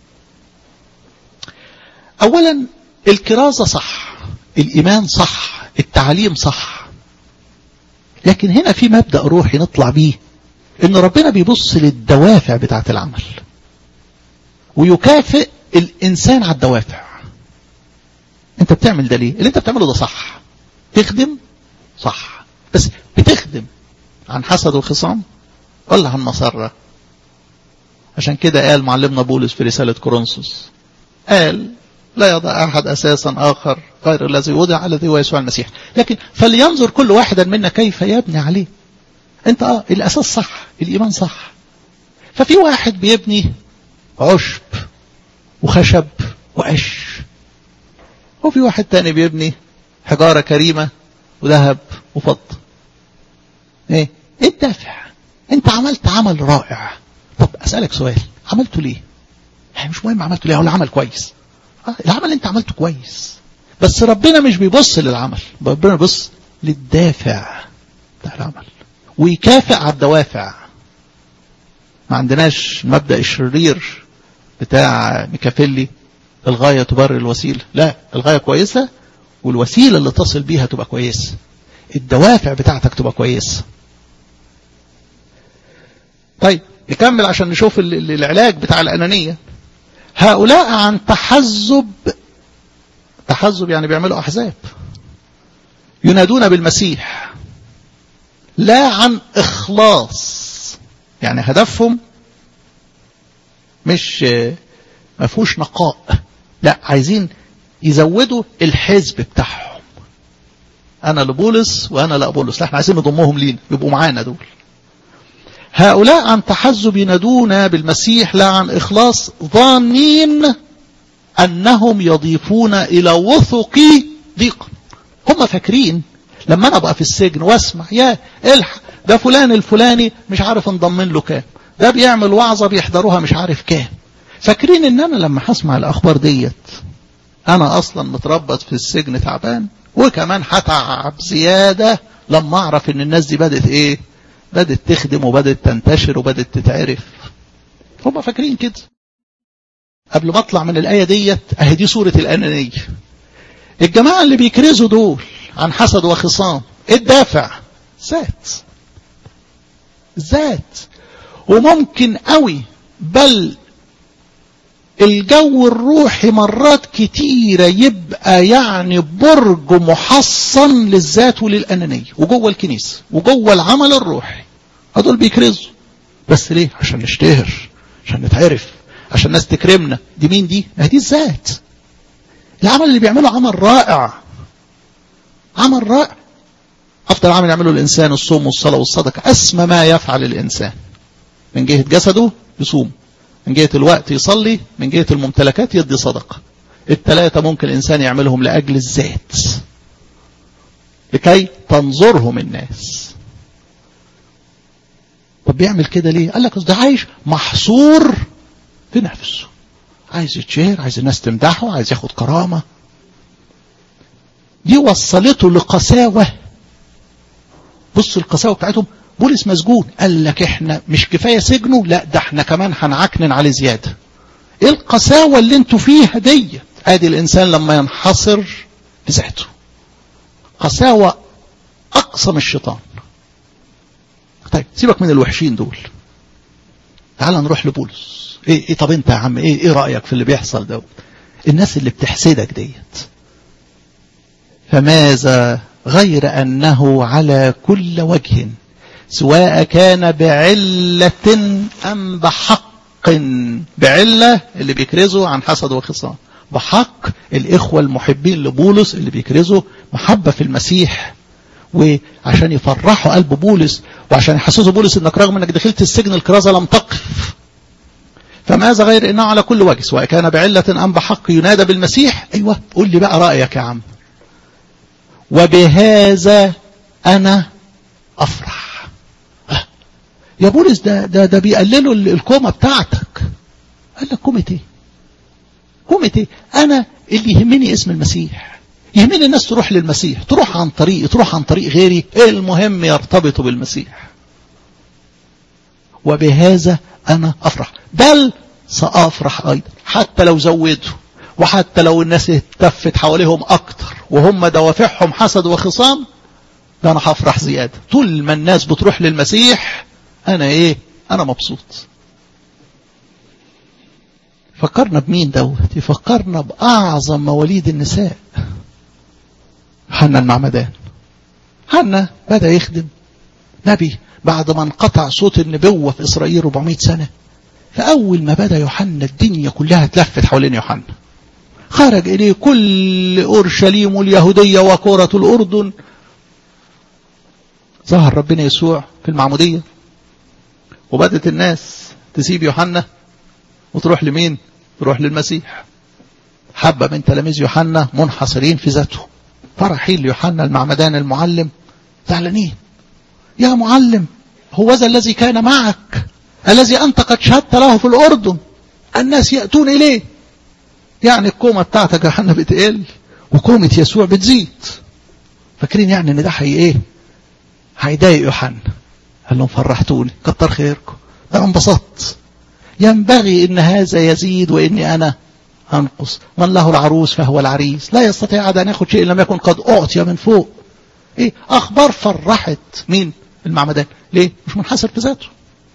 أولا الكرازة صح الإيمان صح التعليم صح لكن هنا في مبدأ روحي نطلع بيه إن ربنا بيبص للدوافع بتاعة العمل ويكافئ الإنسان على الدوافع أنت بتعمل ده ليه اللي أنت بتعمله ده صح تخدم صح بس بتخدم عن حسد وخصام ولا عن مسرة عشان كده قال معلمنا بولس في رسالة كورنثوس قال لا يضع أحد أساسا آخر غير الذي وضع الذي هو يسوع المسيح لكن فلينظر كل واحدا منا كيف يبني عليه انت اه الأساس صح الإيمان صح ففي واحد بيبني عشب وخشب وقش وفي واحد تاني بيبني حجارة كريمة وذهب وفضة ايه ايه الدافع انت عملت عمل رائع طب اسألك سؤال عملته ليه يعني مش مهم عملته ليه ولا عمل كويس آه العمل اللي انت عملته كويس بس ربنا مش بيبص للعمل ربنا بيبص للدافع بتاع العمل ويكافئ على الدوافع ما عندناش مبدأ الشرير بتاع ميكافيلي الغاية تبرر الوسيلة لا الغاية كويسة والوسيلة اللي تصل بيها تبقى كويسة الدوافع بتاعتك تبقى كويسة طيب نكمل عشان نشوف العلاج بتاع الأنانية هؤلاء عن تحزب تحزب يعني بيعملوا أحزاب ينادون بالمسيح لا عن إخلاص يعني هدفهم مش ما فيهوش نقاء لا عايزين يزودوا الحزب بتاعهم انا لبولس وانا لابولس لا احنا عايزين نضمهم لينا يبقوا معانا دول هؤلاء عن تحزب ينادون بالمسيح لا عن اخلاص ظانين انهم يضيفون الى وثقي ضيقا هم فاكرين لما انا ابقى في السجن واسمع يا الحق ده فلان الفلاني مش عارف انضمن له كام ده بيعمل وعظة بيحضروها مش عارف كام فاكرين ان انا لما هسمع الاخبار ديت انا اصلا متربط في السجن تعبان وكمان هتعب زيادة لما اعرف ان الناس دي بدت ايه بدت تخدم وبدت تنتشر وبدت تتعرف هم فاكرين كده قبل ما اطلع من الايه ديت اهي دي صوره الانانيه الجماعه اللي بيكرزوا دول عن حسد وخصام ايه الدافع ذات ذات وممكن قوي بل الجو الروحي مرات كتيرة يبقى يعني برج محصن للذات وللأنانية وجوه الكنيسة وجوه العمل الروحي هدول بيكرزوا بس ليه عشان نشتهر عشان نتعرف عشان الناس تكرمنا دي مين دي ما دي الذات العمل اللي بيعمله عمل رائع عمل رائع أفضل عمل يعمله الإنسان الصوم والصلاة والصدقة أسمى ما يفعل الإنسان من جهة جسده يصوم من جهة الوقت يصلي من جهة الممتلكات يدي صدقة الثلاثة ممكن الإنسان يعملهم لأجل الذات لكي تنظرهم الناس طب بيعمل كده ليه قال لك ده عايش محصور في نفسه عايز يتشهر عايز الناس تمدحه عايز ياخد كرامة دي وصلته لقساوة بص القساوة بتاعتهم بولس مسجون قال لك احنا مش كفاية سجنه لا ده احنا كمان هنعكنن عليه زيادة ايه القساوة اللي انتوا فيها دي ادي الانسان لما ينحصر في ذاته قساوة اقصى من الشيطان طيب سيبك من الوحشين دول تعال نروح لبولس ايه, إيه طب انت يا عم ايه, ايه رأيك في اللي بيحصل ده الناس اللي بتحسدك ديت فماذا غير أنه على كل وجه سواء كان بعلة أم بحق بعلة اللي بيكرزوا عن حسد وخصام بحق الإخوة المحبين لبولس اللي بيكرزوا محبة في المسيح وعشان يفرحوا قلب بولس وعشان يحسسوا بولس انك رغم انك دخلت السجن الكرازة لم تقف فماذا غير انه على كل وجه سواء كان بعلة ام بحق ينادى بالمسيح ايوه قول لي بقى رأيك يا عم وبهذا انا افرح يا بولس ده ده ده بيقللوا الكومه بتاعتك قال لك كومه ايه كومه ايه انا اللي يهمني اسم المسيح يهمني الناس تروح للمسيح تروح عن طريقي تروح عن طريق غيري المهم يرتبطوا بالمسيح وبهذا انا افرح بل سافرح ايضا حتى لو زودوا وحتى لو الناس اتفت حواليهم اكتر وهم دوافعهم حسد وخصام ده انا هفرح زياده طول ما الناس بتروح للمسيح انا ايه انا مبسوط فكرنا بمين دوت يفكرنا باعظم مواليد النساء حنا المعمدان حنا بدا يخدم نبي بعد ما انقطع صوت النبوه في اسرائيل 400 سنه فاول ما بدا يوحنا الدنيا كلها اتلفت حوالين يوحنا خرج إليه كل أورشليم اليهودية وكرة الأردن ظهر ربنا يسوع في المعمودية وبدت الناس تسيب يوحنا وتروح لمين تروح للمسيح حبة من تلاميذ يوحنا منحصرين في ذاته فرحين ليوحنا المعمدان المعلم زعلانين يا معلم هو ذا الذي كان معك الذي أنت قد شهدت له في الأردن الناس يأتون إليه يعني الكومة بتاعتك يا حنا بتقل وكومة يسوع بتزيد فاكرين يعني ان ده حي ايه هيضايق يوحنا قال لهم فرحتوني كتر خيركم ده انبسطت ينبغي ان هذا يزيد واني انا انقص من له العروس فهو العريس لا يستطيع ان ياخذ شيء لم يكن قد اعطي من فوق ايه اخبار فرحت مين المعمدان ليه مش منحصر في ذاته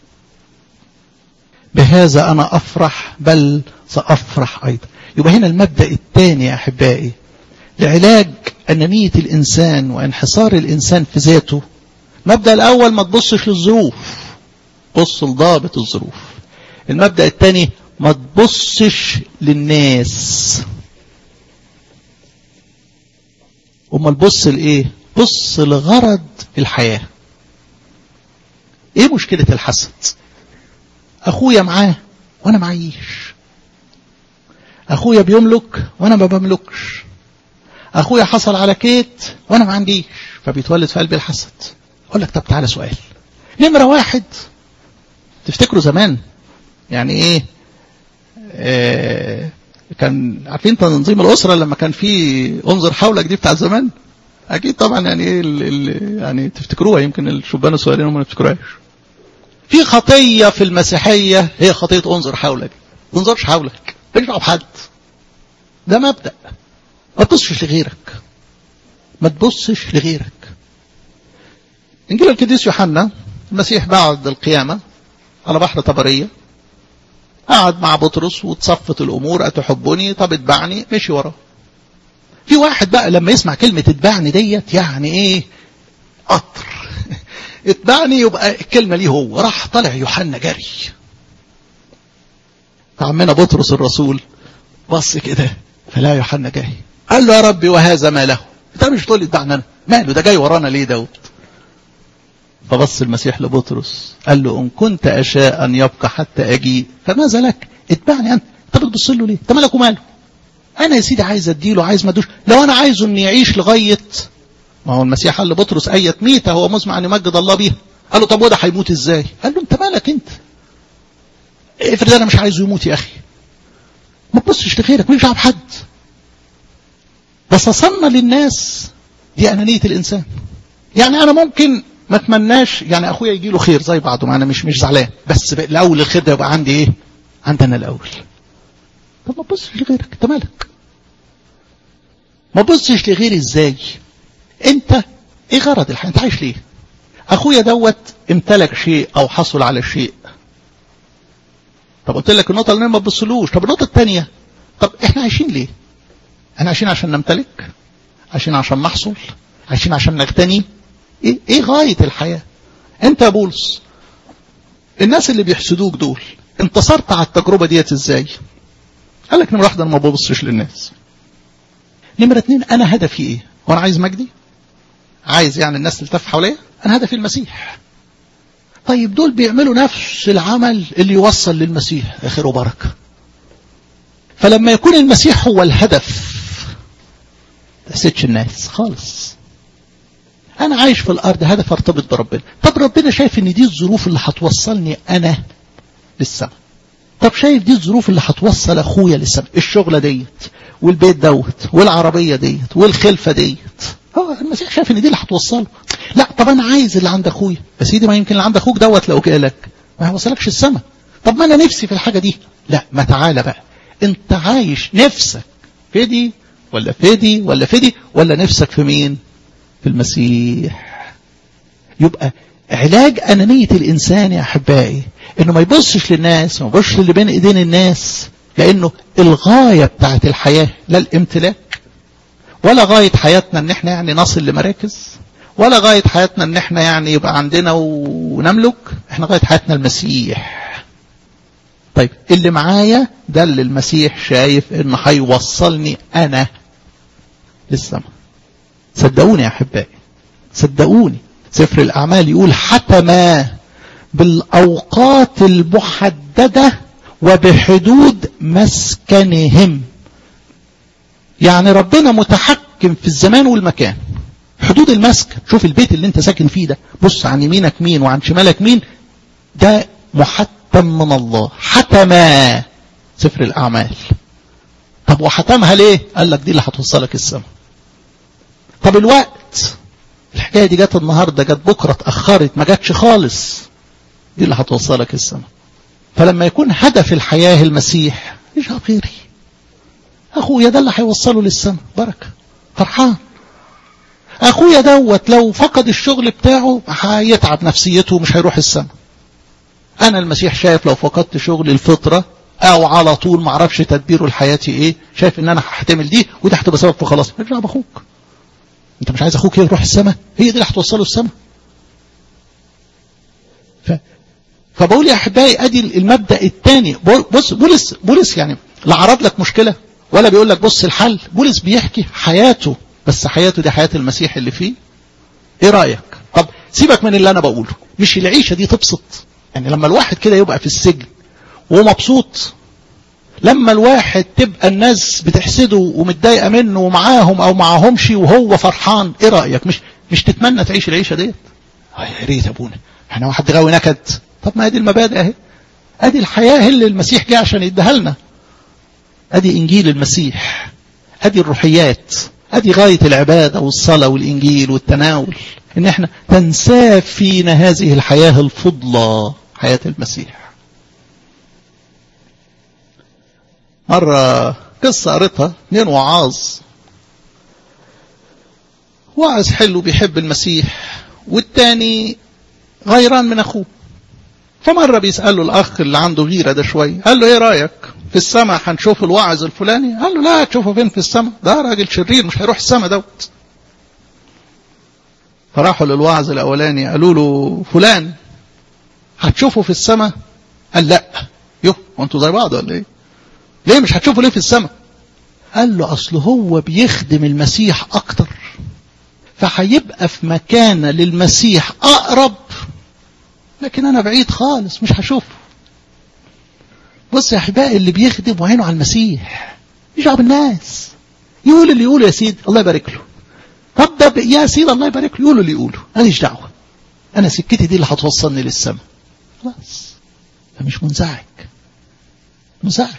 بهذا انا افرح بل سافرح ايضا يبقى هنا المبدأ الثاني يا أحبائي لعلاج أنانية الإنسان وانحصار الإنسان في ذاته المبدأ الأول ما تبصش للظروف بص لضابط الظروف المبدأ الثاني ما تبصش للناس وما تبص لإيه بص لغرض الحياة إيه مشكلة الحسد أخويا معاه وأنا معيش اخويا بيملك وانا ما بملكش اخويا حصل على كيت وانا ما عنديش فبيتولد في قلبي الحسد اقول لك طب تعالى سؤال نمرة واحد تفتكروا زمان يعني ايه آه كان عارفين تنظيم الاسره لما كان في انظر حولك دي بتاع زمان اكيد طبعا يعني ايه يعني تفتكروها يمكن الشبان الصغيرين هم ما يفتكروهاش في خطيه في المسيحيه هي خطيه انظر حولك ما تنظرش حولك ماليش دعوه بحد ده مبدا ما تبصش لغيرك ما تبصش لغيرك انجيل القديس يوحنا المسيح بعد القيامه على بحر طبريه قعد مع بطرس وتصفت الامور اتحبني طب اتبعني مشي وراه في واحد بقى لما يسمع كلمه اتبعني ديت يعني ايه قطر اتبعني يبقى الكلمه ليه هو راح طالع يوحنا جري فعمنا بطرس الرسول بص كده فلا يوحنا جاي قال له يا ربي وهذا ما له انت مش تقول لي اتبعنا انا ماله ده جاي ورانا ليه دوت فبص المسيح لبطرس قال له ان كنت اشاء ان يبقى حتى اجي فماذا لك اتبعني انت انت بتبص له ليه انت مالك وماله انا يا سيدي عايز اديله عايز ما ادوش لو انا عايزه انه يعيش لغايه ما هو المسيح قال لبطرس اية ميتة هو مزمع ان يمجد الله بيها قال له طب وده هيموت ازاي قال له انت مالك انت افرض انا مش عايزه يموت يا اخي ما تبصش لغيرك مش دعوه بحد بس اصلنا للناس دي انانيه الانسان يعني انا ممكن ما اتمناش يعني اخويا يجي له خير زي بعضه ما انا مش مش زعلان بس الاول الخير ده يبقى عندي ايه عندي انا الاول طب ما تبصش لغيرك انت مالك ما تبصش لغيري ازاي انت ايه غرض الحياه انت عايش ليه اخويا دوت امتلك شيء او حصل على شيء طب قلت لك النقطة اللي ما تبصلوش طب النقطة الثانية طب احنا عايشين ليه احنا عايشين عشان نمتلك عايشين عشان نحصل عايشين عشان نغتني ايه, ايه غاية الحياة انت يا بولس الناس اللي بيحسدوك دول انتصرت على التجربة ديت ازاي قال لك نمرة واحدة انا ما ببصش للناس نمرة اتنين انا هدفي ايه وانا عايز مجدي عايز يعني الناس تلتف حواليا انا هدفي المسيح طيب دول بيعملوا نفس العمل اللي يوصل للمسيح خير وبركة فلما يكون المسيح هو الهدف تأسيتش الناس خالص انا عايش في الارض هدف ارتبط بربنا طب ربنا شايف ان دي الظروف اللي هتوصلني انا للسماء طب شايف دي الظروف اللي هتوصل اخويا للسماء الشغلة ديت والبيت دوت والعربية ديت والخلفة ديت اه المسيح شايف ان دي اللي هتوصله لا طب انا عايز اللي عند اخويا يا سيدي ما يمكن اللي عند اخوك دوت لو جالك ما هيوصلكش السماء طب ما انا نفسي في الحاجة دي لا ما تعالى بقى انت عايش نفسك في دي ولا في دي ولا في دي ولا نفسك في مين في المسيح يبقى علاج أنانية الإنسان يا أحبائي إنه ما يبصش للناس ما يبصش اللي بين إيدين الناس لأنه الغاية بتاعت الحياة لا الامتلاك ولا غاية حياتنا إن إحنا يعني نصل لمراكز ولا غاية حياتنا إن إحنا يعني يبقى عندنا ونملك إحنا غاية حياتنا المسيح طيب اللي معايا ده اللي المسيح شايف إنه هيوصلني أنا للسماء صدقوني يا أحبائي صدقوني سفر الأعمال يقول حتم بالأوقات المحددة وبحدود مسكنهم يعني ربنا متحكم في الزمان والمكان حدود المسكن شوف البيت اللي انت ساكن فيه ده بص عن يمينك مين وعن شمالك مين ده محتم من الله حتم سفر الأعمال طب وحتمها ليه قال لك دي اللي هتوصلك السماء طب الوقت الحكاية دي جت النهاردة جت بكرة اتأخرت ما جاتش خالص دي اللي هتوصلك السماء فلما يكون هدف الحياة المسيح ايش غيري اخويا ده اللي هيوصله للسماء بركة فرحان اخويا دوت لو فقد الشغل بتاعه هيتعب نفسيته ومش هيروح السماء انا المسيح شايف لو فقدت شغل الفطرة او على طول معرفش تدبيره لحياتي ايه شايف ان انا هحتمل دي ودي هتبقى سبب في خلاص ارجع باخوك انت مش عايز اخوك يروح السماء هي دي اللي هتوصله السماء ف... فبقول يا احبائي ادي المبدا الثاني بص بولس بولس يعني لا عرض لك مشكله ولا بيقول لك بص الحل بولس بيحكي حياته بس حياته دي حياه المسيح اللي فيه ايه رايك طب سيبك من اللي انا بقوله مش العيشه دي تبسط يعني لما الواحد كده يبقى في السجن ومبسوط لما الواحد تبقى الناس بتحسده ومتضايقه منه ومعاهم او معاهمش وهو فرحان ايه رايك مش مش تتمنى تعيش العيشه ديت يا ريت ابونا احنا واحد غاوي نكد طب ما ادي المبادئ اهي ادي الحياه اللي المسيح جه عشان يديها لنا ادي انجيل المسيح ادي الروحيات ادي غايه العباده والصلاه والانجيل والتناول ان احنا تنساب فينا هذه الحياه الفضلى حياه المسيح مرة قصة قريتها اثنين وعاظ واعظ حلو بيحب المسيح والتاني غيران من أخوه فمرة بيسأله الأخ اللي عنده غيرة ده شوية قال له إيه رأيك في السماء هنشوف الواعظ الفلاني قال له لا تشوفه فين في السماء ده راجل شرير مش هيروح السماء دوت فراحوا للواعظ الأولاني قالوا له فلان هتشوفه في السماء قال لا يوه وانتوا زي بعض ولا ايه ليه مش هتشوفه ليه في السماء قال له اصل هو بيخدم المسيح اكتر فهيبقى في مكانة للمسيح اقرب لكن انا بعيد خالص مش هشوفه بص يا احبائي اللي بيخدم وعينه على المسيح يشعب الناس يقول اللي يقوله يا سيدي الله يبارك له طب ده يا سيدي الله يبارك له يقولوا اللي يقوله ماليش دعوه انا سكتي دي اللي هتوصلني للسماء خلاص فمش منزعج منزعج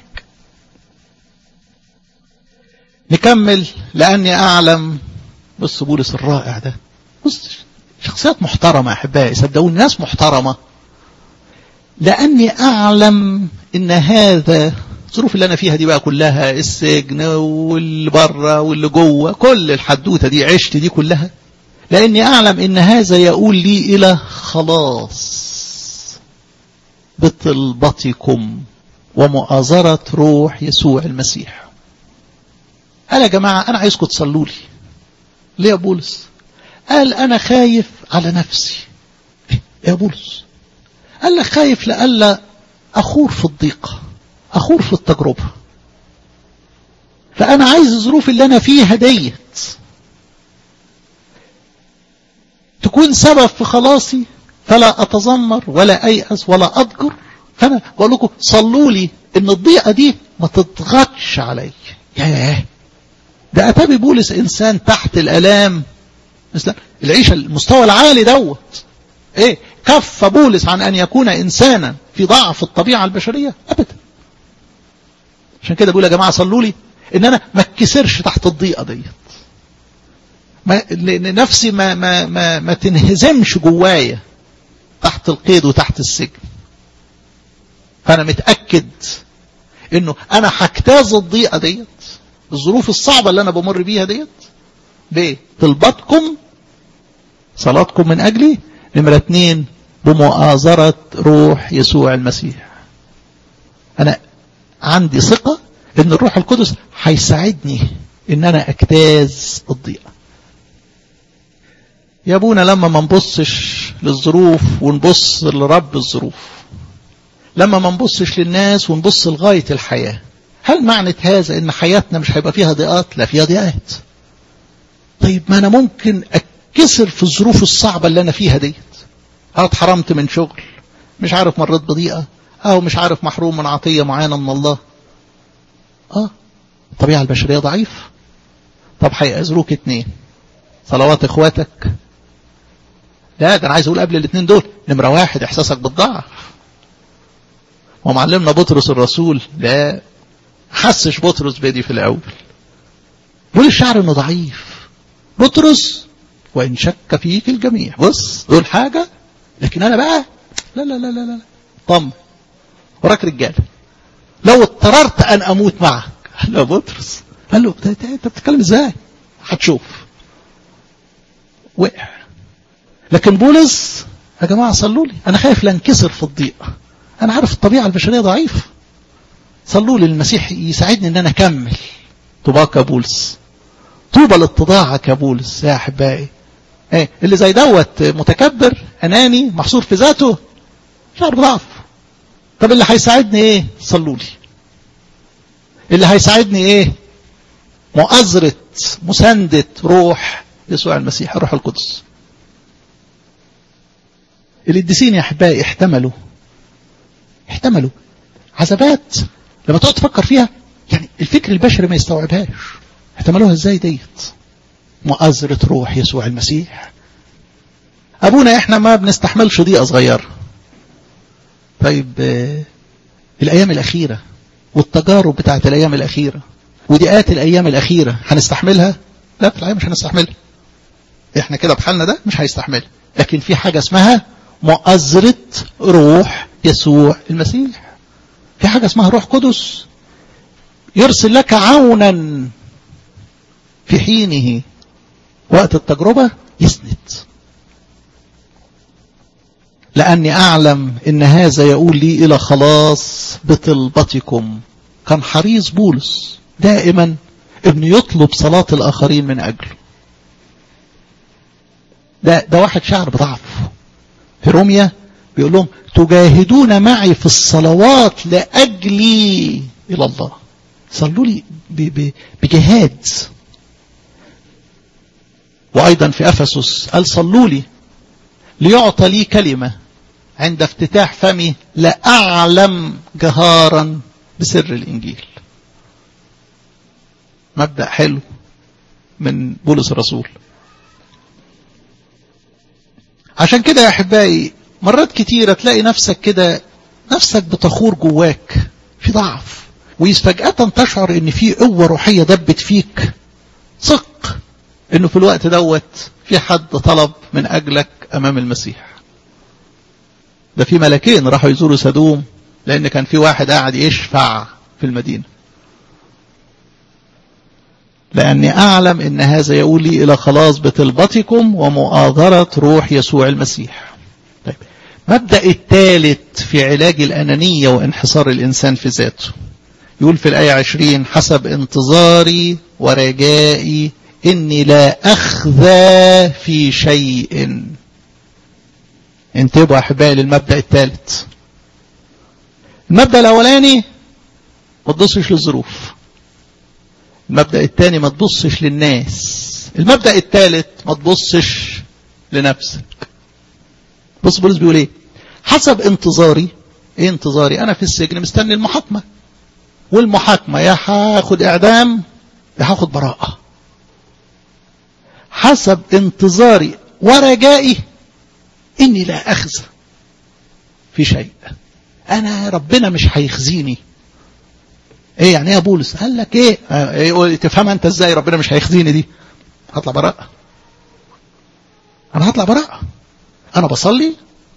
نكمل لأني أعلم بص بولس الرائع ده بص شخصيات محترمة أحبائي صدقوني ناس محترمة لأني أعلم إن هذا الظروف اللي أنا فيها دي بقى كلها السجن واللي بره واللي جوه كل الحدوتة دي عشت دي كلها لأني أعلم إن هذا يقول لي إلى خلاص بطلبتكم ومؤازرة روح يسوع المسيح قال يا جماعة أنا عايزكم تصلوا لي ليه يا بولس قال أنا خايف على نفسي يا بولس قال لك خايف لألا أخور في الضيقة أخور في التجربة فأنا عايز الظروف اللي أنا فيها ديت تكون سبب في خلاصي فلا أتذمر ولا أيأس ولا أضجر فأنا بقول لكم صلوا لي إن الضيقة دي ما تضغطش علي ياه ده أتابي بولس إنسان تحت الآلام مثل العيشة المستوى العالي دوت إيه كف بولس عن أن يكون إنسانا في ضعف الطبيعة البشرية أبدا عشان كده بقول يا جماعة صلوا لي إن أنا ما اتكسرش تحت الضيقة ديت ما لأن نفسي ما, ما, ما, ما تنهزمش جوايا تحت القيد وتحت السجن فأنا متأكد إنه أنا هجتاز الضيقة ديت الظروف الصعبة اللي أنا بمر بيها ديت بطلباتكم صلاتكم من أجلي نمرة اتنين بمؤازرة روح يسوع المسيح أنا عندي ثقة إن الروح القدس هيساعدني إن أنا أجتاز الضيقة يا ابونا لما ما نبصش للظروف ونبص لرب الظروف لما ما نبصش للناس ونبص لغاية الحياة هل معنى هذا ان حياتنا مش هيبقى فيها ضيقات لا فيها ضيقات طيب ما انا ممكن اتكسر في الظروف الصعبة اللي انا فيها ديت او اتحرمت من شغل مش عارف مريت بضيقة او مش عارف محروم من عطية معينة من الله اه الطبيعة البشرية ضعيف طب هيأذروك اتنين صلوات اخواتك لا ده انا عايز اقول قبل الاثنين دول نمرة واحد احساسك بالضعف ومعلمنا بطرس الرسول لا حسش بطرس بدي في الاول بيقول الشعر انه ضعيف بطرس وان شك فيك الجميع بص دول حاجة لكن انا بقى لا لا لا لا لا طم وراك رجال لو اضطررت ان اموت معك قال له بطرس قال له انت بتتكلم ازاي هتشوف وقع لكن بولس يا جماعة صلوا لي أنا خايف لانكسر في الضيق أنا عارف الطبيعة البشرية ضعيفة صلوا لي المسيح يساعدني أن أنا أكمل طوباك يا بولس طوبى لاتضاعك يا بولس يا أحبائي ايه اللي زي دوت متكبر أناني محصور في ذاته شعر بضعف طب اللي هيساعدني ايه صلوا لي اللي هيساعدني ايه مؤازرة مساندة روح يسوع المسيح الروح القدس القديسين يا احبائي احتملوا احتملوا عذابات لما تقعد تفكر فيها يعني الفكر البشري ما يستوعبهاش احتملوها ازاي ديت مؤازرة روح يسوع المسيح ابونا احنا ما بنستحملش ضيقه صغيره طيب آه الايام الاخيره والتجارب بتاعت الايام الاخيره وضيقات الايام الاخيره هنستحملها لا في الحقيقه مش هنستحملها احنا كده بحالنا ده مش هيستحملها لكن في حاجه اسمها مؤازرة روح يسوع المسيح في حاجة اسمها روح قدس يرسل لك عونا في حينه وقت التجربة يسند لأني أعلم إن هذا يقول لي إلى خلاص بطلبتكم كان حريص بولس دائما إنه يطلب صلاة الآخرين من أجله ده, ده واحد شعر بضعف في روميا بيقول لهم تجاهدون معي في الصلوات لأجلي إلى الله صلوا لي بجهاد وأيضا في أفسس قال صلوا لي ليعطى لي كلمة عند افتتاح فمي لأعلم جهارا بسر الإنجيل مبدأ حلو من بولس الرسول عشان كده يا أحبائي مرات كتيرة تلاقي نفسك كده نفسك بتخور جواك في ضعف وفجأة تشعر ان في قوة روحية دبت فيك ثق انه في الوقت دوت في حد طلب من اجلك امام المسيح ده في ملكين راحوا يزوروا سدوم لان كان في واحد قاعد يشفع في المدينة لأني أعلم أن هذا يقولي إلى خلاص بطلبتكم ومؤاذرة روح يسوع المسيح طيب مبدأ الثالث في علاج الأنانية وانحصار الإنسان في ذاته يقول في الآية عشرين حسب انتظاري ورجائي إني لا أخذى في شيء انتبهوا أحبائي للمبدأ الثالث المبدأ الأولاني ما تبصش للظروف المبدأ الثاني ما تبصش للناس المبدأ الثالث ما تبصش لنفسك بص بولس بيقول ايه حسب انتظاري ايه انتظاري انا في السجن مستني المحاكمة والمحاكمة يا هاخد اعدام يا هاخد براءة حسب انتظاري ورجائي اني لا اخزى في شيء انا ربنا مش هيخزيني ايه يعني ايه يا بولس قال لك ايه, إيه تفهمها انت ازاي ربنا مش هيخزيني دي هطلع براءة انا هطلع براءة انا بصلي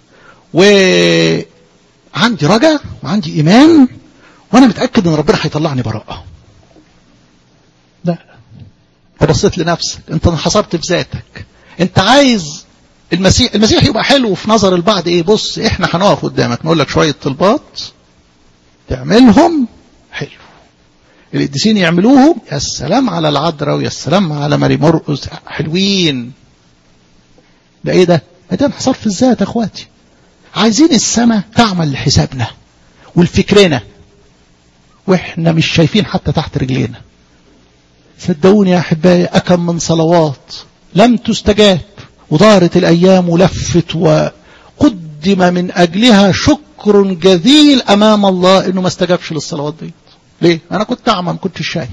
وعندي رجاء وعندي ايمان وانا متأكد ان ربنا هيطلعني براءة لا انت بصيت لنفسك انت انحصرت في ذاتك انت عايز المسيح المسيح يبقى حلو في نظر البعض ايه بص احنا هنقف قدامك نقول لك شويه طلبات تعملهم حلو القديسين يعملوهم يا سلام على العذراء ويا سلام على ماري مرقس حلوين ده ايه ده ده انحصار في الذات يا اخواتي عايزين السماء تعمل لحسابنا والفكرنا واحنا مش شايفين حتى تحت رجلينا صدقوني يا احبائي اكم من صلوات لم تستجاب ودارت الايام ولفت وقدم من اجلها شكر جزيل امام الله انه ما استجابش للصلوات دي ليه انا كنت اعمى ما كنتش شايف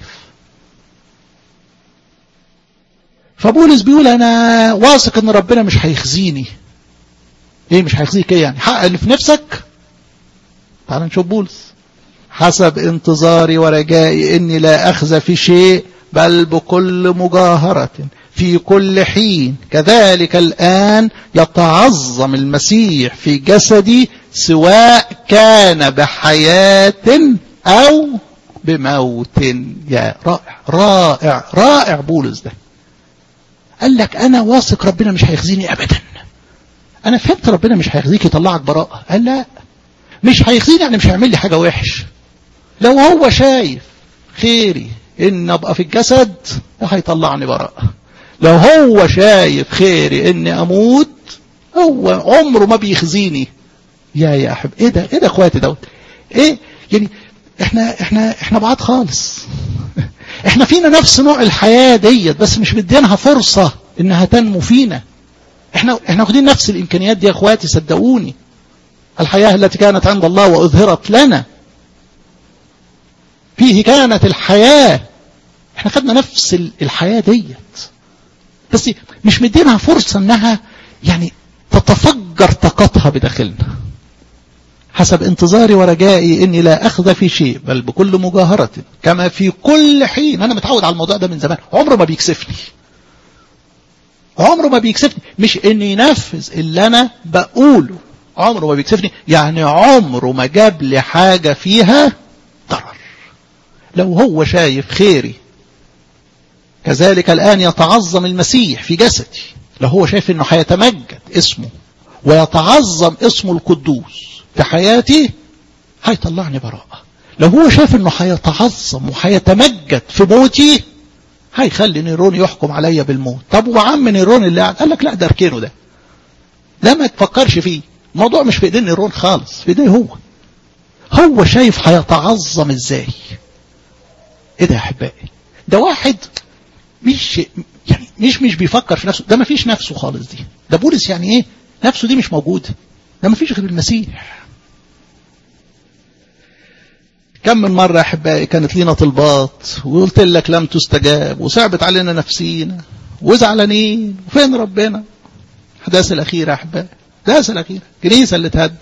فبولس بيقول انا واثق ان ربنا مش هيخزيني ايه مش هيخزيك ايه يعني حقق اللي في نفسك تعال نشوف بولس حسب انتظاري ورجائي اني لا اخزى في شيء بل بكل مجاهرة في كل حين كذلك الآن يتعظم المسيح في جسدي سواء كان بحياة أو بموت يا رائع رائع رائع بولس ده قال لك أنا واثق ربنا مش هيخزيني أبدا أنا فهمت ربنا مش هيخزيك يطلعك براءة قال لا مش هيخزيني يعني مش هيعمل لي حاجة وحش لو هو شايف خيري إن أبقى في الجسد هيطلعني براءة لو هو شايف خيري إني أموت هو عمره ما بيخزيني يا يا أحب إيه ده إيه ده إخواتي دوت إيه يعني إحنا إحنا إحنا بعاد خالص إحنا فينا نفس نوع الحياة ديت بس مش مدينها فرصة إنها تنمو فينا إحنا إحنا واخدين نفس الإمكانيات دي يا إخواتي صدقوني الحياة التي كانت عند الله وأظهرت لنا فيه كانت الحياة احنا خدنا نفس الحياة ديت بس مش مدينها فرصة انها يعني تتفجر طاقتها بداخلنا حسب انتظاري ورجائي اني لا اخذ في شيء بل بكل مجاهرة كما في كل حين انا متعود على الموضوع ده من زمان عمره ما بيكسفني عمره ما بيكسفني مش اني ينفذ اللي انا بقوله عمره ما بيكسفني يعني عمره ما جاب لي حاجة فيها ضرر لو هو شايف خيري كذلك الآن يتعظم المسيح في جسدي لو هو شايف انه هيتمجد اسمه ويتعظم اسمه القدوس في حياتي هيطلعني براءة لو هو شايف انه هيتعظم وهيتمجد في موتي هيخلي نيرون يحكم عليا بالموت طب وعم نيرون اللي قاعد قال لك لا ده اركنه ده لا ما تفكرش فيه الموضوع مش في ايدين نيرون خالص في ايديه هو هو شايف هيتعظم ازاي ايه ده يا احبائي ده واحد مش يعني مش مش بيفكر في نفسه ده ما فيش نفسه خالص دي ده بولس يعني ايه نفسه دي مش موجوده ده ما فيش غير المسيح كم من مرة أحبائي كانت لينا طلبات وقلت لك لم تستجاب وصعبت علينا نفسينا وزعلانين وفين ربنا الأحداث الأخيرة أحبائي الأحداث الأخيرة كنيسة اللي تهدت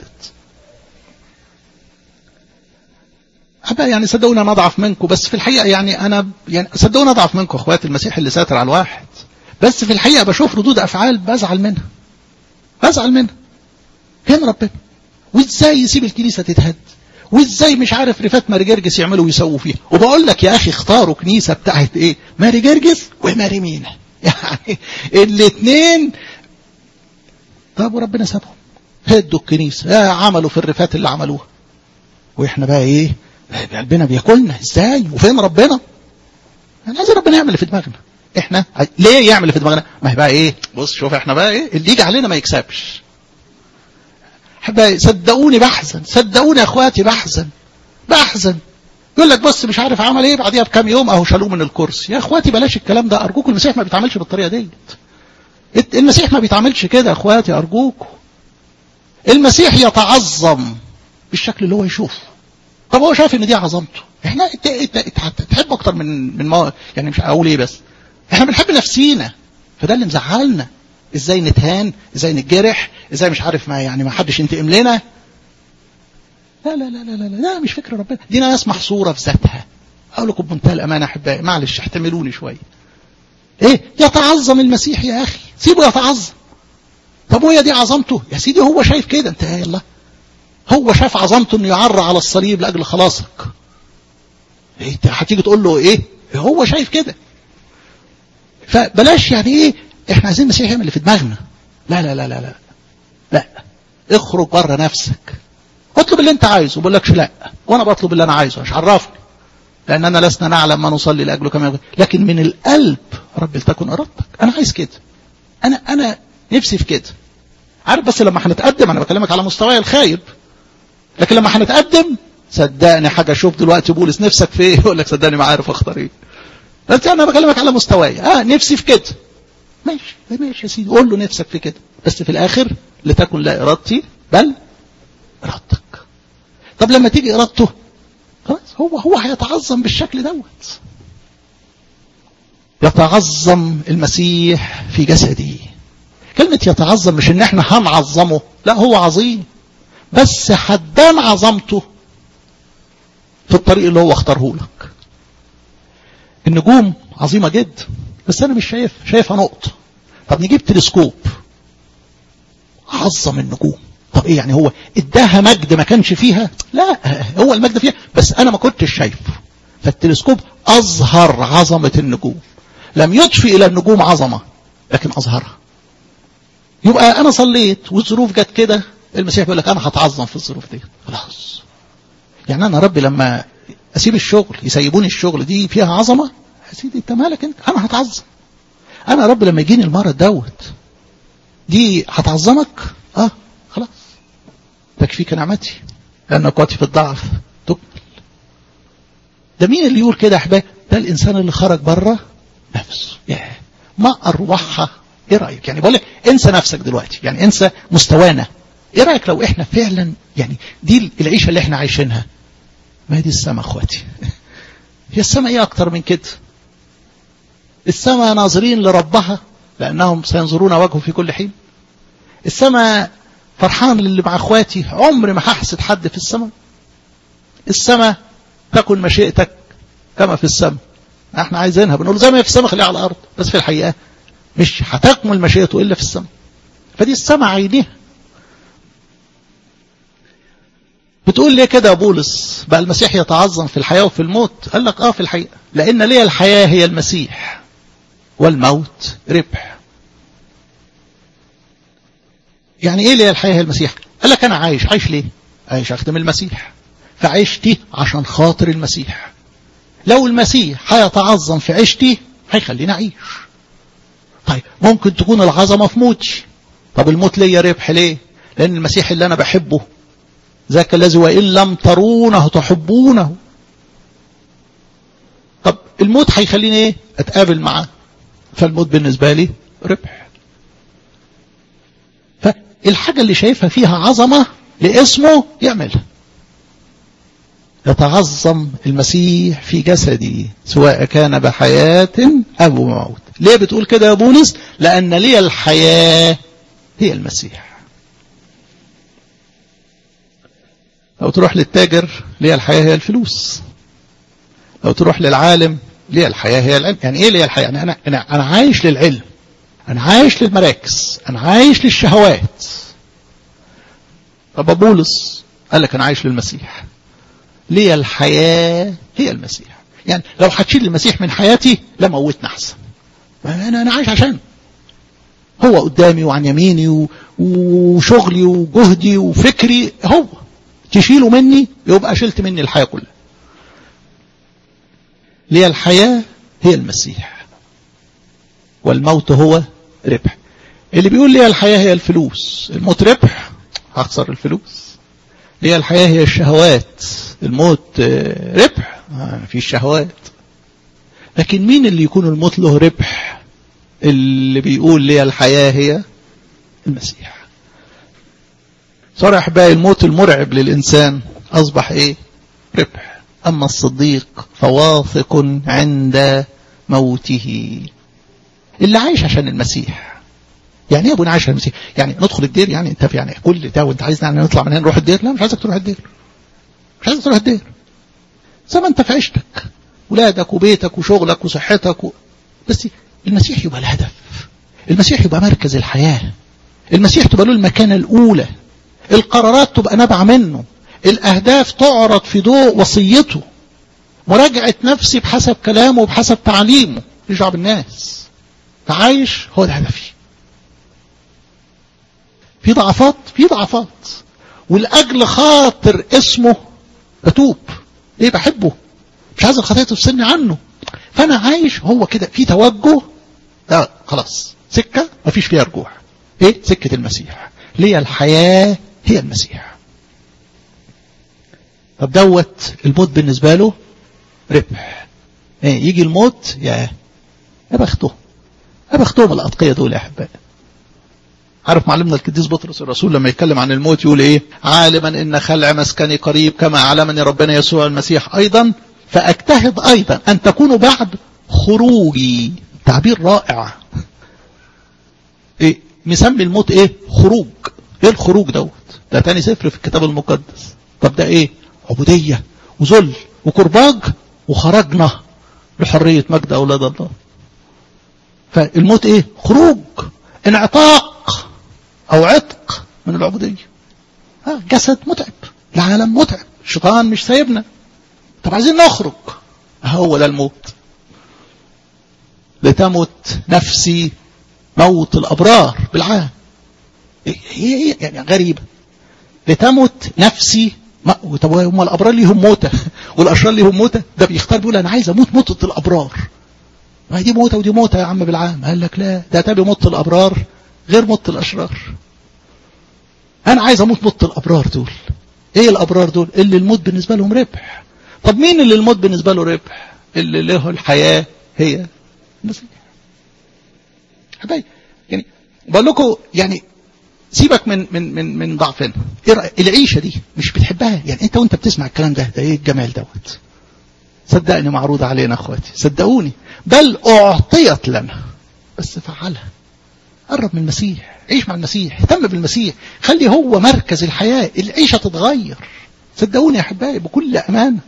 أبا يعني صدقوني أنا أضعف منكم بس في الحقيقة يعني أنا يعني صدقوني أضعف منكم أخواتي المسيح اللي ساتر على الواحد بس في الحقيقة بشوف ردود أفعال بزعل منها بزعل منها فين ربنا وإزاي يسيب الكنيسة تتهد وإزاي مش عارف رفات ماري جرجس يعملوا ويسووا فيها وبقول لك يا أخي اختاروا كنيسة بتاعت إيه ماري جرجس وماري مينا يعني الاثنين طب وربنا سابهم هدوا الكنيسة آه عملوا في الرفات اللي عملوها واحنا بقى ايه قلبنا بياكلنا ازاي وفين ربنا انا عايز ربنا يعمل اللي في دماغنا احنا ليه يعمل اللي في دماغنا ما هي بقى ايه بص شوف احنا بقى ايه اللي يجي علينا ما يكسبش حبايبي صدقوني بحزن صدقوني يا اخواتي بحزن بحزن يقول لك بص مش عارف عمل ايه بعديها بكام يوم اهو شالوه من الكرسي يا اخواتي بلاش الكلام ده ارجوكم المسيح ما بيتعاملش بالطريقه ديت المسيح ما بيتعاملش كده يا اخواتي ارجوكم المسيح يتعظم بالشكل اللي هو يشوفه طب هو شايف ان دي عظمته احنا تحب اكتر من من ما يعني مش اقول ايه بس احنا بنحب نفسينا فده اللي مزعلنا ازاي نتهان ازاي نتجرح ازاي مش عارف ما يعني ما حدش ينتقم لنا لا لا لا لا لا لا مش فكر ربنا دي ناس محصوره في ذاتها اقول لكم بمنتهى الامانه احبائي معلش احتملوني شويه ايه يتعظم المسيح يا اخي سيبه يتعظم طب وهي دي عظمته يا سيدي هو شايف كده انت يلا هو شاف عظمته انه يعرى على الصليب لاجل خلاصك ايه هتيجي تقول له ايه هو شايف كده فبلاش يعني ايه احنا عايزين المسيح يعمل اللي في دماغنا لا لا لا لا لا لا اخرج بره نفسك اطلب اللي انت عايزه بقول لكش لا وانا بطلب اللي انا عايزه مش عرفني لاننا لسنا نعلم ما نصلي لاجله كما يقول لكن من القلب رب لتكن ارادتك انا عايز كده انا انا نفسي في كده عارف بس لما هنتقدم انا بكلمك على مستواي الخايب لكن لما هنتقدم صدقني حاجه اشوف دلوقتي بولس نفسك في ايه يقول لك صدقني ما عارف اختار ايه انت انا بكلمك على مستواي اه نفسي في كده ماشي ماشي يا سيدي قول له نفسك في كده بس في الاخر لتكن لا ارادتي بل ارادتك طب لما تيجي ارادته خلاص هو هو هيتعظم بالشكل دوت يتعظم المسيح في جسده كلمة يتعظم مش ان احنا هنعظمه لا هو عظيم بس حدان عظمته في الطريق اللي هو اختاره لك النجوم عظيمة جدا بس انا مش شايف شايفها نقطة طب نجيب تلسكوب عظم النجوم طب ايه يعني هو اداها مجد ما كانش فيها لا هو المجد فيها بس انا ما كنتش شايفه فالتلسكوب اظهر عظمة النجوم لم يضفي الى النجوم عظمة لكن اظهرها يبقى انا صليت والظروف جت كده المسيح بيقول لك انا هتعظم في الظروف دي خلاص يعني انا ربي لما اسيب الشغل يسيبوني الشغل دي فيها عظمه يا سيدي انت مالك انت انا هتعظم انا رب لما يجيني المرض دوت دي هتعظمك اه خلاص تكفيك نعمتي لان قوتي في الضعف تكمل ده مين اللي يقول كده يا احباب ده الانسان اللي خرج بره نفسه ياه ما اروعها ايه رايك يعني بقول لك انسى نفسك دلوقتي يعني انسى مستوانا ايه رايك لو احنا فعلا يعني دي العيشه اللي احنا عايشينها ما هي دي السماء اخواتي هي السماء ايه اكتر من كده السماء ناظرين لربها لانهم سينظرون وجهه في كل حين السماء فرحان للي مع اخواتي عمري ما هحسد حد في السماء السماء تكن مشيئتك كما في السماء احنا عايزينها بنقول زي ما هي في السماء خليها على الارض بس في الحقيقه مش هتكمل مشيئته الا في السماء فدي السماء عينيها بتقول ليه كده يا بولس بقى المسيح يتعظم في الحياة وفي الموت قال لك اه في الحقيقة لأن ليه الحياة هي المسيح والموت ربح يعني ايه ليه الحياة هي المسيح قال لك أنا عايش عايش ليه عايش أخدم المسيح فعيشتي عشان خاطر المسيح لو المسيح هيتعظم في عيشتي هيخليني أعيش طيب ممكن تكون العظمة في موتي طب الموت ليا ربح ليه لأن المسيح اللي أنا بحبه ذاك الذي وإن لم ترونه تحبونه طب الموت هيخليني ايه اتقابل معاه فالموت بالنسبة لي ربح فالحاجة اللي شايفها فيها عظمة لاسمه يعملها يتعظم المسيح في جسدي سواء كان بحياة أو بموت ليه بتقول كده يا بولس لأن لي الحياة هي المسيح لو تروح للتاجر ليه الحياة هي الفلوس لو تروح للعالم ليه الحياة هي العلم يعني ايه ليه الحياة يعني أنا, أنا, أنا عايش للعلم أنا عايش للمراكز أنا عايش للشهوات طب بولس قال لك أنا عايش للمسيح ليه الحياة هي المسيح يعني لو هتشيل المسيح من حياتي لموتنا أحسن أنا أنا عايش عشان هو قدامي وعن يميني و... وشغلي وجهدي وفكري هو تشيله مني يبقى شلت مني الحياة كلها لي الحياة هي المسيح والموت هو ربح اللي بيقول لي الحياة هي الفلوس الموت ربح هخسر الفلوس لي الحياة هي الشهوات الموت ربح ما فيش شهوات لكن مين اللي يكون الموت له ربح اللي بيقول لي الحياة هي المسيح صرح بقى الموت المرعب للإنسان أصبح إيه ربح أما الصديق فواثق عند موته اللي عايش عشان المسيح يعني ايه يا ابونا عايش عشان المسيح يعني ندخل الدير يعني انت في يعني كل ده وانت عايزنا يعني نطلع من هنا نروح الدير لا مش عايزك تروح الدير مش عايزك تروح الدير زي ما انت في عيشتك ولادك وبيتك وشغلك وصحتك و... بس المسيح يبقى الهدف المسيح يبقى مركز الحياة المسيح تبقى له المكانة الأولى القرارات تبقى نابعة منه الأهداف تعرض في ضوء وصيته مراجعة نفسي بحسب كلامه وبحسب تعليمه يرجع بالناس فعايش هو ده هدفي في ضعفات في ضعفات والأجل خاطر اسمه بتوب ليه بحبه مش عايز الخطية تفصلني عنه فأنا عايش هو كده في توجه لا خلاص سكة مفيش فيها رجوع ايه سكة المسيح ليه الحياة هي المسيح طب دوت الموت بالنسبة له ربح ايه يجي الموت يا يا بخته يا بختهم الأتقية دول يا أحبائي عارف معلمنا القديس بطرس الرسول لما يتكلم عن الموت يقول ايه عالما ان خلع مسكني قريب كما علمني ربنا يسوع المسيح ايضا فاجتهد ايضا ان تكونوا بعد خروجي تعبير رائع ايه مسمي الموت ايه خروج ايه الخروج دوت ده تاني سفر في الكتاب المقدس طب ده ايه عبودية وذل وكرباج وخرجنا لحرية مجد اولاد الله فالموت ايه خروج انعتاق او عتق من العبودية ها جسد متعب العالم متعب الشيطان مش سايبنا طب عايزين نخرج هو ده الموت لتمت نفسي موت الأبرار بالعام هي هي يعني غريبة لتمت نفسي طب هم الأبرار ليهم موتة والأشرار ليهم موتة ده بيختار بيقول أنا عايز أموت موتة الأبرار ما دي موتة ودي موتة يا عم بالعام قال لك لا ده تابي موت الأبرار غير موت الأشرار أنا عايز أموت موت الأبرار دول إيه الأبرار دول اللي الموت بالنسبة لهم ربح طب مين اللي الموت بالنسبة له ربح اللي له الحياة هي المسيح حبايبي يعني بقول لكم يعني سيبك من من من من ضعفنا ايه العيشه دي مش بتحبها يعني انت وانت بتسمع الكلام ده ده ايه الجمال دوت صدقني معروض علينا اخواتي صدقوني بل اعطيت لنا بس فعلها قرب من المسيح عيش مع المسيح اهتم بالمسيح خلي هو مركز الحياه العيشه تتغير صدقوني يا احبائي بكل امانه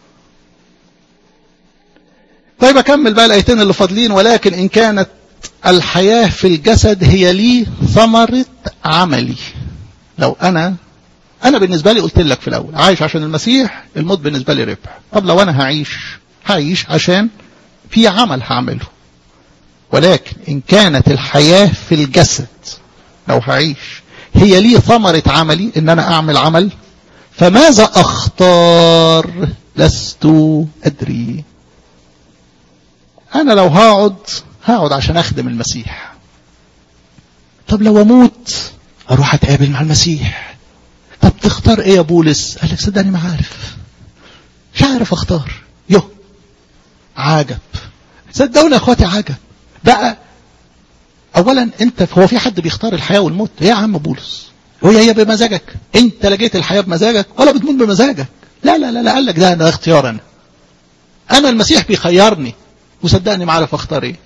طيب اكمل بقى الايتين اللي فاضلين ولكن ان كانت الحياة في الجسد هي لي ثمرة عملي لو أنا أنا بالنسبة لي قلت لك في الأول عايش عشان المسيح الموت بالنسبة لي ربح طب لو أنا هعيش هعيش عشان في عمل هعمله ولكن إن كانت الحياة في الجسد لو هعيش هي لي ثمرة عملي إن أنا أعمل عمل فماذا أختار لست أدري أنا لو هقعد هقعد عشان أخدم المسيح طب لو أموت أروح أتقابل مع المسيح طب تختار إيه يا بولس قال لك صدقني ما عارف مش عارف أختار يو عجب صدقوني يا أخواتي عجب بقى أولا أنت هو في حد بيختار الحياة والموت يا عم بولس وهي هي بمزاجك أنت لقيت الحياة بمزاجك ولا بتموت بمزاجك لا لا لا لا قال لك ده ده اختيار أنا أنا المسيح بيخيرني وصدقني ما عارف اختار ايه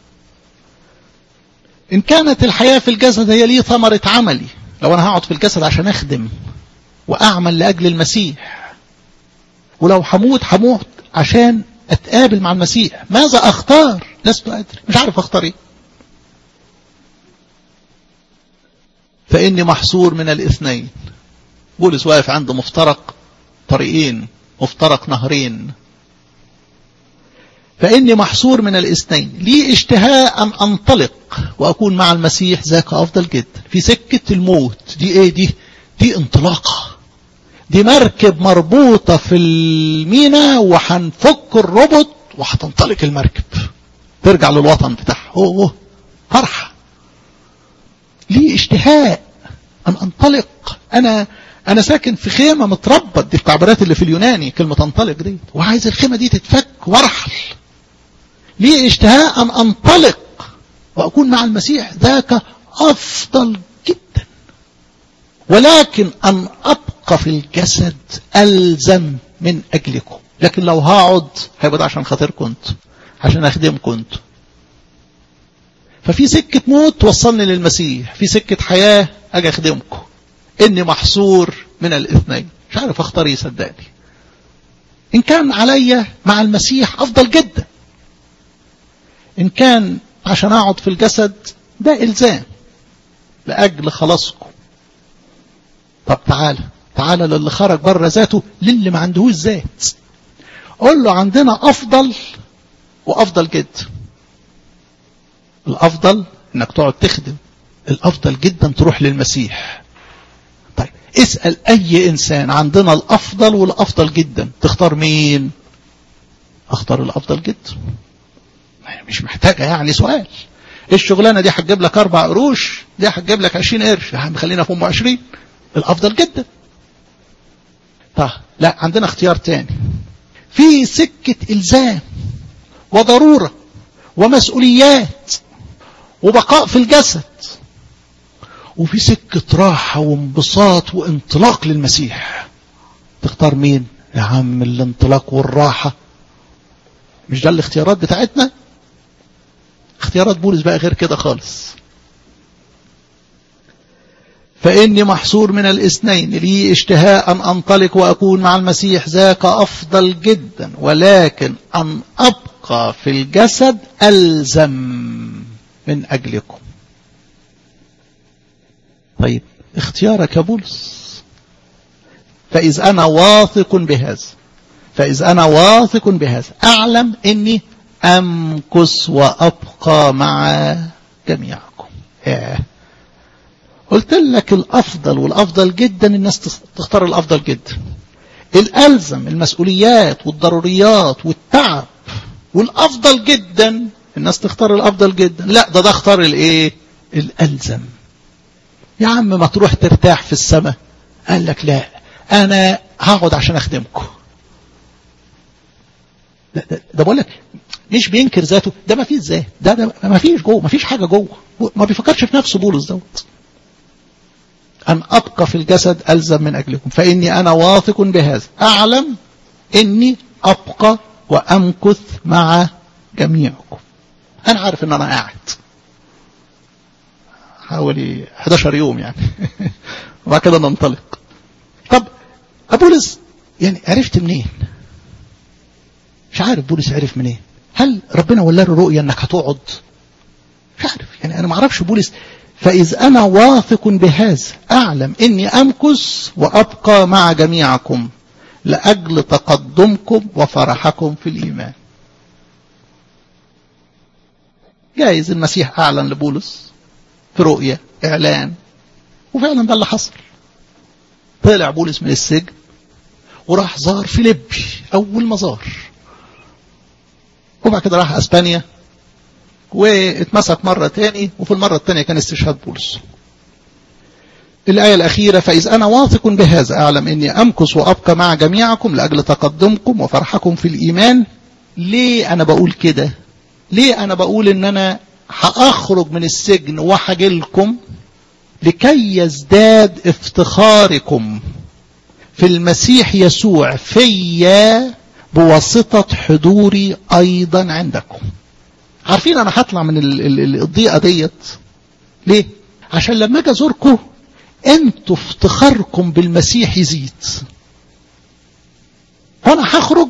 ان كانت الحياة في الجسد هي لي ثمرة عملي لو انا هقعد في الجسد عشان اخدم واعمل لاجل المسيح ولو هموت هموت عشان اتقابل مع المسيح ماذا اختار لست ادري مش عارف اختار ايه فاني محصور من الاثنين بولس واقف عند مفترق طريقين مفترق نهرين فإني محصور من الاثنين لي اشتهاء أن أنطلق وأكون مع المسيح ذاك أفضل جدا في سكة الموت دي إيه دي دي انطلاقة دي مركب مربوطة في المينا وهنفك الربط وهتنطلق المركب ترجع للوطن بتاعها أوه فرحة لي اشتهاء أن أنطلق أنا أنا ساكن في خيمة متربط دي التعبيرات اللي في اليوناني كلمة انطلق دي وعايز الخيمة دي تتفك وارحل لي اشتهاء أن أنطلق وأكون مع المسيح ذاك أفضل جدا ولكن أن أبقى في الجسد ألزم من أجلكم لكن لو هقعد هيبقى ده عشان خاطركم انتوا عشان أخدمكم انتوا ففي سكة موت توصلني للمسيح في سكة حياة أجي أخدمكم إني محصور من الاثنين مش عارف أختار إيه صدقني إن كان عليا مع المسيح أفضل جدا إن كان عشان أقعد في الجسد ده إلزام لأجل خلاصكم طب تعالى تعالى للي خرج بره ذاته للي ما عندهوش ذات قول له عندنا أفضل وأفضل جدا الأفضل إنك تقعد تخدم الأفضل جدا تروح للمسيح طيب اسأل أي إنسان عندنا الأفضل والأفضل جدا تختار مين أختار الأفضل جدا مش محتاجة يعني سؤال الشغلانة دي هتجيب لك أربع قروش دي هتجيب لك عشرين قرش يا عم خلينا في أم عشرين الأفضل جدا طيب لا عندنا اختيار تاني في سكة إلزام وضرورة ومسؤوليات وبقاء في الجسد وفي سكة راحة وانبساط وانطلاق للمسيح تختار مين يا عم الانطلاق والراحة مش ده الاختيارات بتاعتنا اختيارات بولس بقى غير كده خالص فإني محصور من الاثنين لي اشتهاء أن أنطلق وأكون مع المسيح ذاك أفضل جدا ولكن أن أبقى في الجسد ألزم من أجلكم طيب اختيارك يا بولس فإذا أنا واثق بهذا فإذا أنا واثق بهذا أعلم أني أمكث وأبقى مع جميعكم إيه. قلت لك الأفضل والأفضل جدا الناس تختار الأفضل جدا الألزم المسؤوليات والضروريات والتعب والأفضل جدا الناس تختار الأفضل جدا لا ده ده اختار الإيه الألزم يا عم ما تروح ترتاح في السماء قال لك لا أنا هقعد عشان أخدمكم ده, ده, ده بقول لك مش بينكر ذاته ده ما فيش ذات ده, ده ما فيش جوه ما فيش حاجة جوه ما بيفكرش في نفسه بولس دوت أن أبقى في الجسد ألزم من أجلكم فإني أنا واثق بهذا أعلم إني أبقى وأمكث مع جميعكم أنا عارف إن أنا قاعد حوالي 11 يوم يعني وبعد كده ننطلق طب بولس يعني عرفت منين مش عارف بولس عرف منين هل ربنا ولا له رؤية انك هتقعد مش عارف يعني انا ما اعرفش بولس فإذ أنا واثق بهذا أعلم إني أمكث وأبقى مع جميعكم لأجل تقدمكم وفرحكم في الإيمان جايز المسيح أعلن لبولس في رؤية إعلان وفعلا ده اللي حصل طلع بولس من السجن وراح زار فيليبي أول ما زار وبعد كده راح أسبانيا واتمسك مرة تاني وفي المرة التانية كان استشهاد بولس الآية الأخيرة فإذ أنا واثق بهذا أعلم أني أمكث وأبقى مع جميعكم لأجل تقدمكم وفرحكم في الإيمان ليه أنا بقول كده ليه أنا بقول أن أنا هأخرج من السجن وحجلكم لكي يزداد افتخاركم في المسيح يسوع فيا بواسطة حضوري أيضا عندكم عارفين أنا هطلع من الضيقة ديت ليه؟ عشان لما أجي أزوركم أنتوا افتخاركم بالمسيح يزيد وأنا هخرج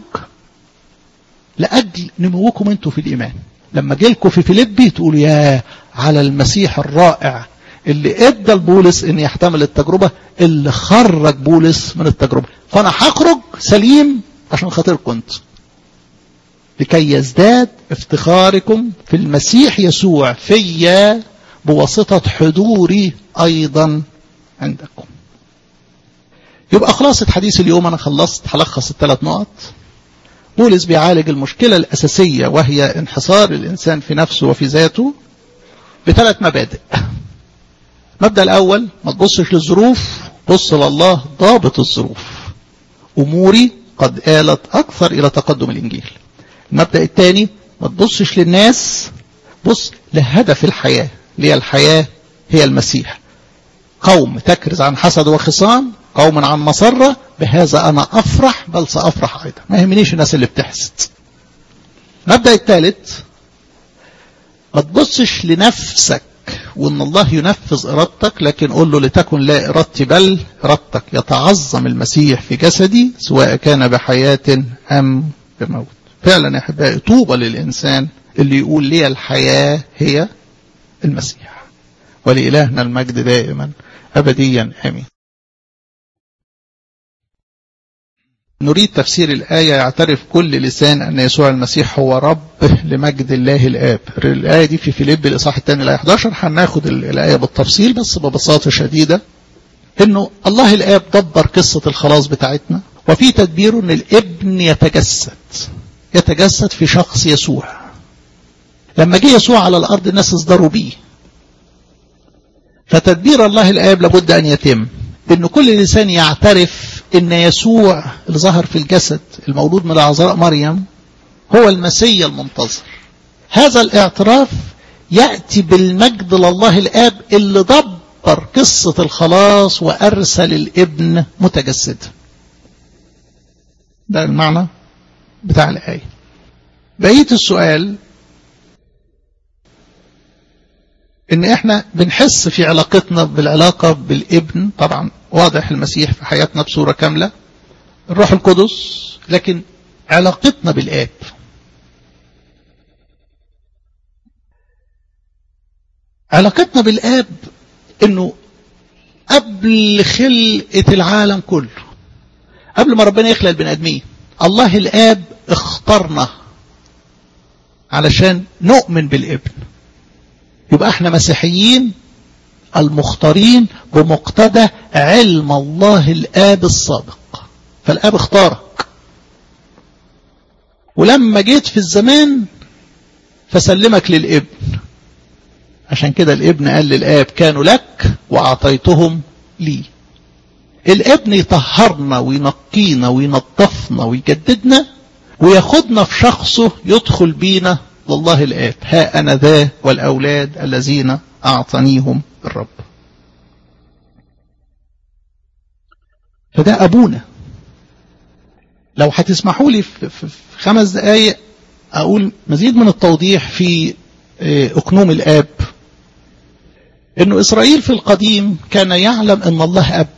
لأجل نموكم أنتوا في الإيمان لما جيلكم في فيليبي تقولوا يا على المسيح الرائع اللي ادى لبولس ان يحتمل التجربة اللي خرج بولس من التجربة فانا هخرج سليم عشان خاطركم انت لكي يزداد افتخاركم في المسيح يسوع فيا بواسطة حضوري أيضا عندكم يبقى خلاصة حديث اليوم أنا خلصت هلخص الثلاث نقط بولس بيعالج المشكلة الأساسية وهي انحصار الإنسان في نفسه وفي ذاته بثلاث مبادئ المبدأ الأول ما تبصش للظروف بص لله ضابط الظروف أموري قد آلت أكثر إلى تقدم الإنجيل المبدأ الثاني ما تبصش للناس بص لهدف الحياة ليه الحياة هي المسيح قوم تكرز عن حسد وخصام قوم عن مسرة بهذا أنا أفرح بل سأفرح أيضا ما يهمنيش الناس اللي بتحسد المبدأ الثالث ما تبصش لنفسك وان الله ينفذ ارادتك لكن قول له لتكن لا ارادتي بل ارادتك يتعظم المسيح في جسدي سواء كان بحياة ام بموت فعلا يا احبائي طوبى للانسان اللي يقول لي الحياة هي المسيح ولإلهنا المجد دائما ابديا امين نريد تفسير الآية يعترف كل لسان أن يسوع المسيح هو رب لمجد الله الآب الآية دي في فيليب الإصحاح الثاني الآية 11 هناخد الآية بالتفصيل بس ببساطة شديدة إنه الله الآب دبر قصة الخلاص بتاعتنا وفي تدبيره إن الابن يتجسد يتجسد في شخص يسوع لما جه يسوع على الأرض الناس اصدروا بيه فتدبير الله الآب لابد أن يتم إن كل لسان يعترف إن يسوع اللي ظهر في الجسد المولود من العذراء مريم هو المسيا المنتظر هذا الاعتراف يأتي بالمجد لله الآب اللي دبر قصة الخلاص وأرسل الابن متجسدا ده المعنى بتاع الآية بقية السؤال ان احنا بنحس في علاقتنا بالعلاقة بالابن طبعا واضح المسيح في حياتنا بصورة كاملة الروح القدس لكن علاقتنا بالاب علاقتنا بالاب انه قبل خلقة العالم كله قبل ما ربنا يخلق البني ادمين الله الاب اختارنا علشان نؤمن بالابن يبقى احنا مسيحيين المختارين بمقتضى علم الله الآب السابق فالآب اختارك ولما جيت في الزمان فسلمك للابن عشان كده الابن قال للآب كانوا لك وأعطيتهم لي الابن يطهرنا وينقينا وينظفنا ويجددنا وياخدنا في شخصه يدخل بينا والله الآب ها أنا ذا والأولاد الذين أعطانيهم الرب فده أبونا لو هتسمحوا لي في خمس دقايق أقول مزيد من التوضيح في أكنوم الآب إنه إسرائيل في القديم كان يعلم أن الله أب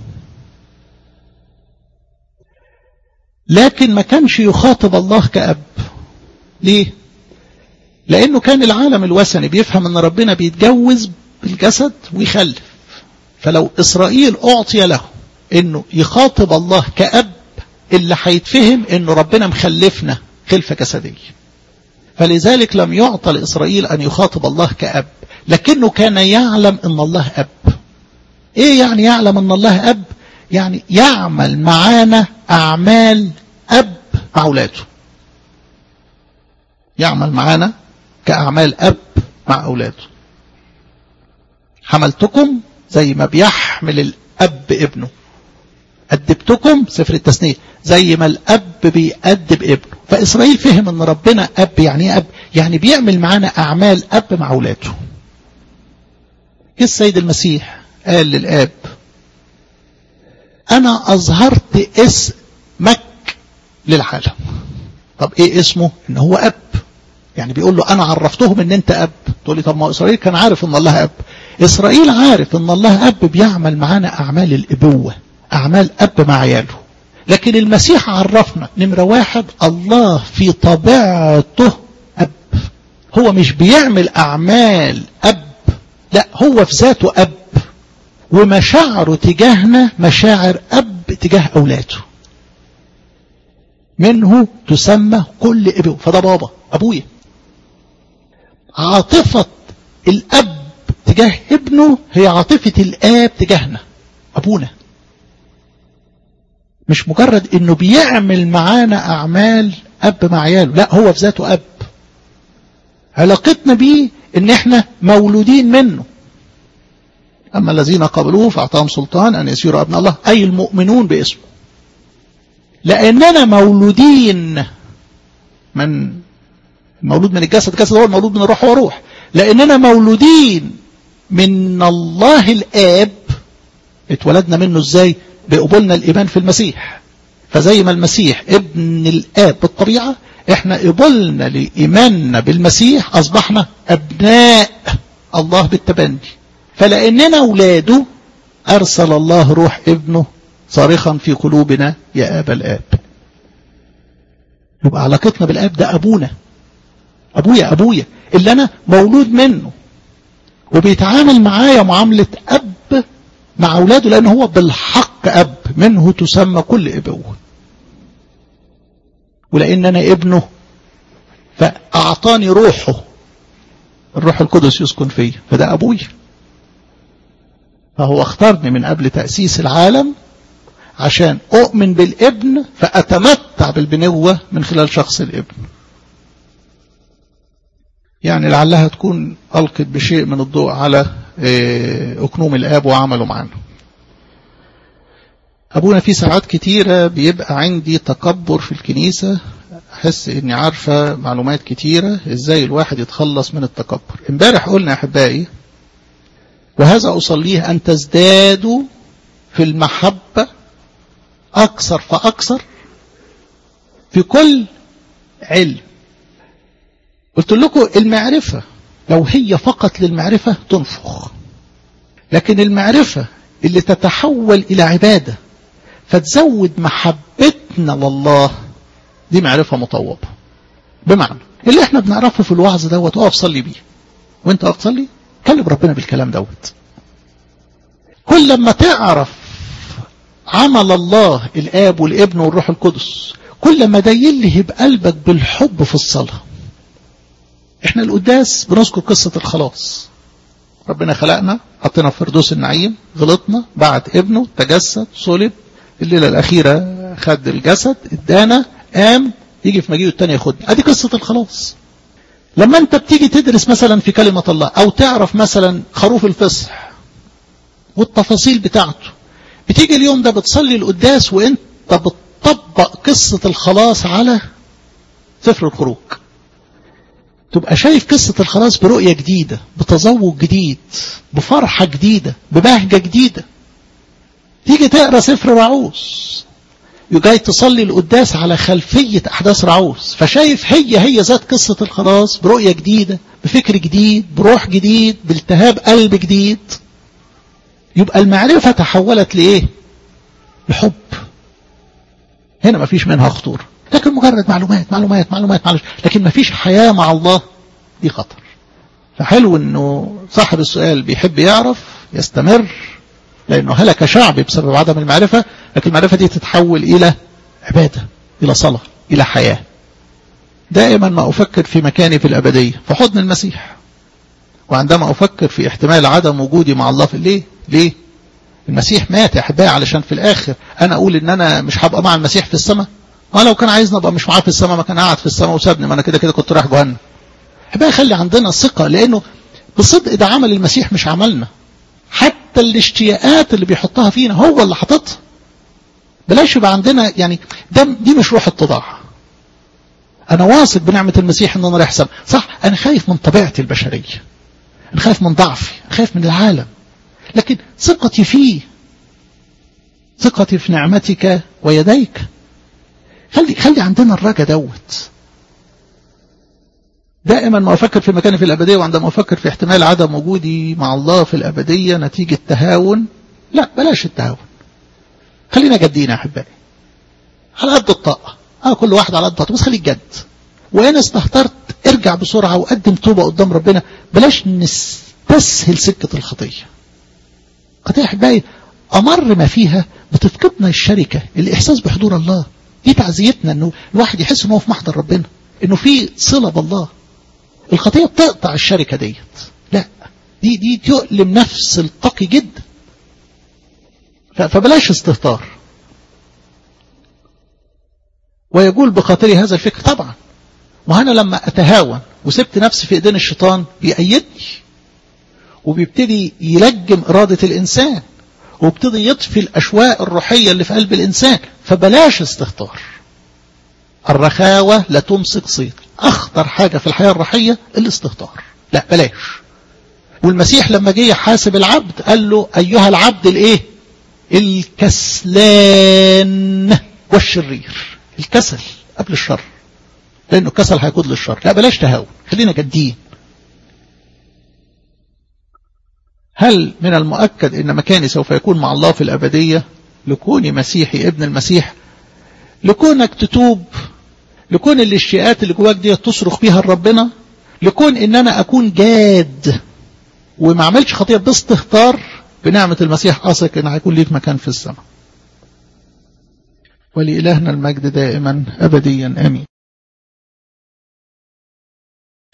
لكن ما كانش يخاطب الله كأب ليه؟ لأنه كان العالم الوثني بيفهم أن ربنا بيتجوز بالجسد ويخلف فلو إسرائيل أعطي له أنه يخاطب الله كأب اللي هيتفهم أنه ربنا مخلفنا خلفة جسدية فلذلك لم يعطى لإسرائيل أن يخاطب الله كأب لكنه كان يعلم أن الله أب إيه يعني يعلم أن الله أب يعني يعمل معانا أعمال أب مع أولاده يعمل معانا كأعمال أب مع أولاده حملتكم زي ما بيحمل الأب ابنه أدبتكم سفر التثنية زي ما الأب بيأدب ابنه فإسرائيل فهم أن ربنا أب يعني إيه أب يعني بيعمل معانا أعمال أب مع أولاده السيد المسيح قال للآب أنا أظهرت اسمك للعالم طب إيه اسمه إن هو أب يعني بيقول له أنا عرفتهم إن أنت أب تقول لي طب ما إسرائيل كان عارف إن الله أب إسرائيل عارف إن الله أب بيعمل معانا أعمال الإبوة أعمال أب مع عياله لكن المسيح عرفنا نمرة واحد الله في طبيعته أب هو مش بيعمل أعمال أب لا هو في ذاته أب ومشاعره تجاهنا مشاعر أب تجاه أولاده منه تسمى كل ابن فده بابا ابويا عاطفة الاب تجاه ابنه هي عاطفة الاب تجاهنا ابونا مش مجرد انه بيعمل معانا اعمال اب مع عياله لا هو في ذاته اب علاقتنا بيه ان احنا مولودين منه اما الذين قبلوه فاعطاهم سلطان ان يسيروا ابناء الله اي المؤمنون باسمه لاننا مولودين من مولود من الجسد الجسد هو المولود من الروح هو روح لاننا مولودين من الله الاب اتولدنا منه ازاي بقبولنا الايمان في المسيح فزي ما المسيح ابن الاب بالطبيعه احنا قبلنا لايماننا بالمسيح اصبحنا ابناء الله بالتبني فلاننا اولاده ارسل الله روح ابنه صارخا في قلوبنا يا ابا الاب يبقى علاقتنا بالاب ده ابونا ابويا ابويا اللي انا مولود منه وبيتعامل معايا معامله اب مع اولاده لان هو بالحق اب منه تسمى كل ابوه ولان انا ابنه فاعطاني روحه الروح القدس يسكن فيا فده ابويا فهو اختارني من قبل تاسيس العالم عشان اؤمن بالابن فاتمتع بالبنوه من خلال شخص الابن يعني لعلها تكون ألقت بشيء من الضوء على أكنوم الآب وعمله معنا أبونا في ساعات كتيرة بيبقى عندي تكبر في الكنيسة أحس إني عارفة معلومات كتيرة إزاي الواحد يتخلص من التكبر امبارح قلنا يا أحبائي وهذا أصليه أن تزدادوا في المحبة أكثر فأكثر في كل علم قلت لكم المعرفة لو هي فقط للمعرفة تنفخ لكن المعرفة اللي تتحول إلى عبادة فتزود محبتنا لله دي معرفة مطوبة بمعنى اللي احنا بنعرفه في الوعظ دوت اقف صلي بيه وانت اقف صلي كلم ربنا بالكلام دوت كل لما تعرف عمل الله الاب والابن والروح القدس كل ما ده يلهب قلبك بالحب في الصلاه احنا القداس بنذكر قصة الخلاص ربنا خلقنا حطينا في فردوس النعيم غلطنا بعت ابنه تجسد صلب الليلة الأخيرة خد الجسد ادانا قام يجي في مجيئه التاني ياخدنا ادي قصة الخلاص لما انت بتيجي تدرس مثلا في كلمة الله او تعرف مثلا خروف الفصح والتفاصيل بتاعته بتيجي اليوم ده بتصلي القداس وانت بتطبق قصة الخلاص على سفر الخروج تبقى شايف قصة الخلاص برؤية جديدة بتذوق جديد بفرحة جديدة ببهجة جديدة تيجي تقرا سفر رعوس جاي تصلي القداس على خلفية أحداث رعوس فشايف هي هي ذات قصة الخلاص برؤية جديدة بفكر جديد بروح جديد بالتهاب قلب جديد يبقى المعرفة تحولت لإيه لحب هنا ما فيش منها خطورة لكن مجرد معلومات معلومات معلومات معلومات لكن ما فيش حياة مع الله دي خطر فحلو انه صاحب السؤال بيحب يعرف يستمر لانه هلك شعبي بسبب عدم المعرفة لكن المعرفة دي تتحول الى عبادة الى صلاة الى حياة دائما ما افكر في مكاني في الابدية في حضن المسيح وعندما افكر في احتمال عدم وجودي مع الله في ليه ليه المسيح مات يا احبائي علشان في الاخر انا اقول ان انا مش هبقى مع المسيح في السماء ما لو كان عايزني ابقى مش معاه في السماء ما كان قاعد في السماء وسابني ما انا كده كده كنت رايح جهنم بقى خلي عندنا ثقة لانه بصدق ده عمل المسيح مش عملنا حتى الاشتياقات اللي بيحطها فينا هو اللي حاططها بلاش يبقى عندنا يعني ده دي مش روح اتضاع انا واثق بنعمة المسيح ان انا رايح سما صح انا خايف من طبيعتي البشرية انا خايف من ضعفي انا خايف من العالم لكن ثقتي فيه ثقتي في نعمتك ويديك خلي خلي عندنا الرجا دوت دائما ما افكر في مكاني في الابديه وعندما افكر في احتمال عدم وجودي مع الله في الابديه نتيجه تهاون لا بلاش التهاون خلينا جادين يا احبائي على قد الطاقه اه كل واحد على قد الطاقه بس خليك جد وان استهترت ارجع بسرعه وقدم توبه قدام ربنا بلاش نستسهل سكه الخطيه قضيه يا احبائي امر ما فيها بتفقدنا الشركه الاحساس بحضور الله دي تعزيتنا انه الواحد يحس انه في محضر ربنا انه في صله بالله الخطيه بتقطع الشركه ديت لا دي دي تؤلم نفس التقي جدا فبلاش استهتار ويقول بخاطري هذا الفكر طبعا وأنا لما أتهاون وسبت نفسي في إيدين الشيطان بيأيدني وبيبتدي يلجم إرادة الإنسان وابتدي يطفي الأشواق الروحية اللي في قلب الإنسان فبلاش استهتار الرخاوة لا تمسك صيد أخطر حاجة في الحياة الروحية الاستهتار لا بلاش والمسيح لما جه يحاسب العبد قال له أيها العبد الإيه الكسلان والشرير الكسل قبل الشر لأنه الكسل هيقود للشر لا بلاش تهاون خلينا جادين هل من المؤكد ان مكاني سوف يكون مع الله في الابديه لكوني مسيحي ابن المسيح لكونك تتوب لكون الاشتياقات اللي جواك دي تصرخ بيها لربنا لكون ان انا اكون جاد وما اعملش خطيه باستهتار بنعمه المسيح اثق ان هيكون ليك مكان في السماء ولإلهنا المجد دائما ابديا امين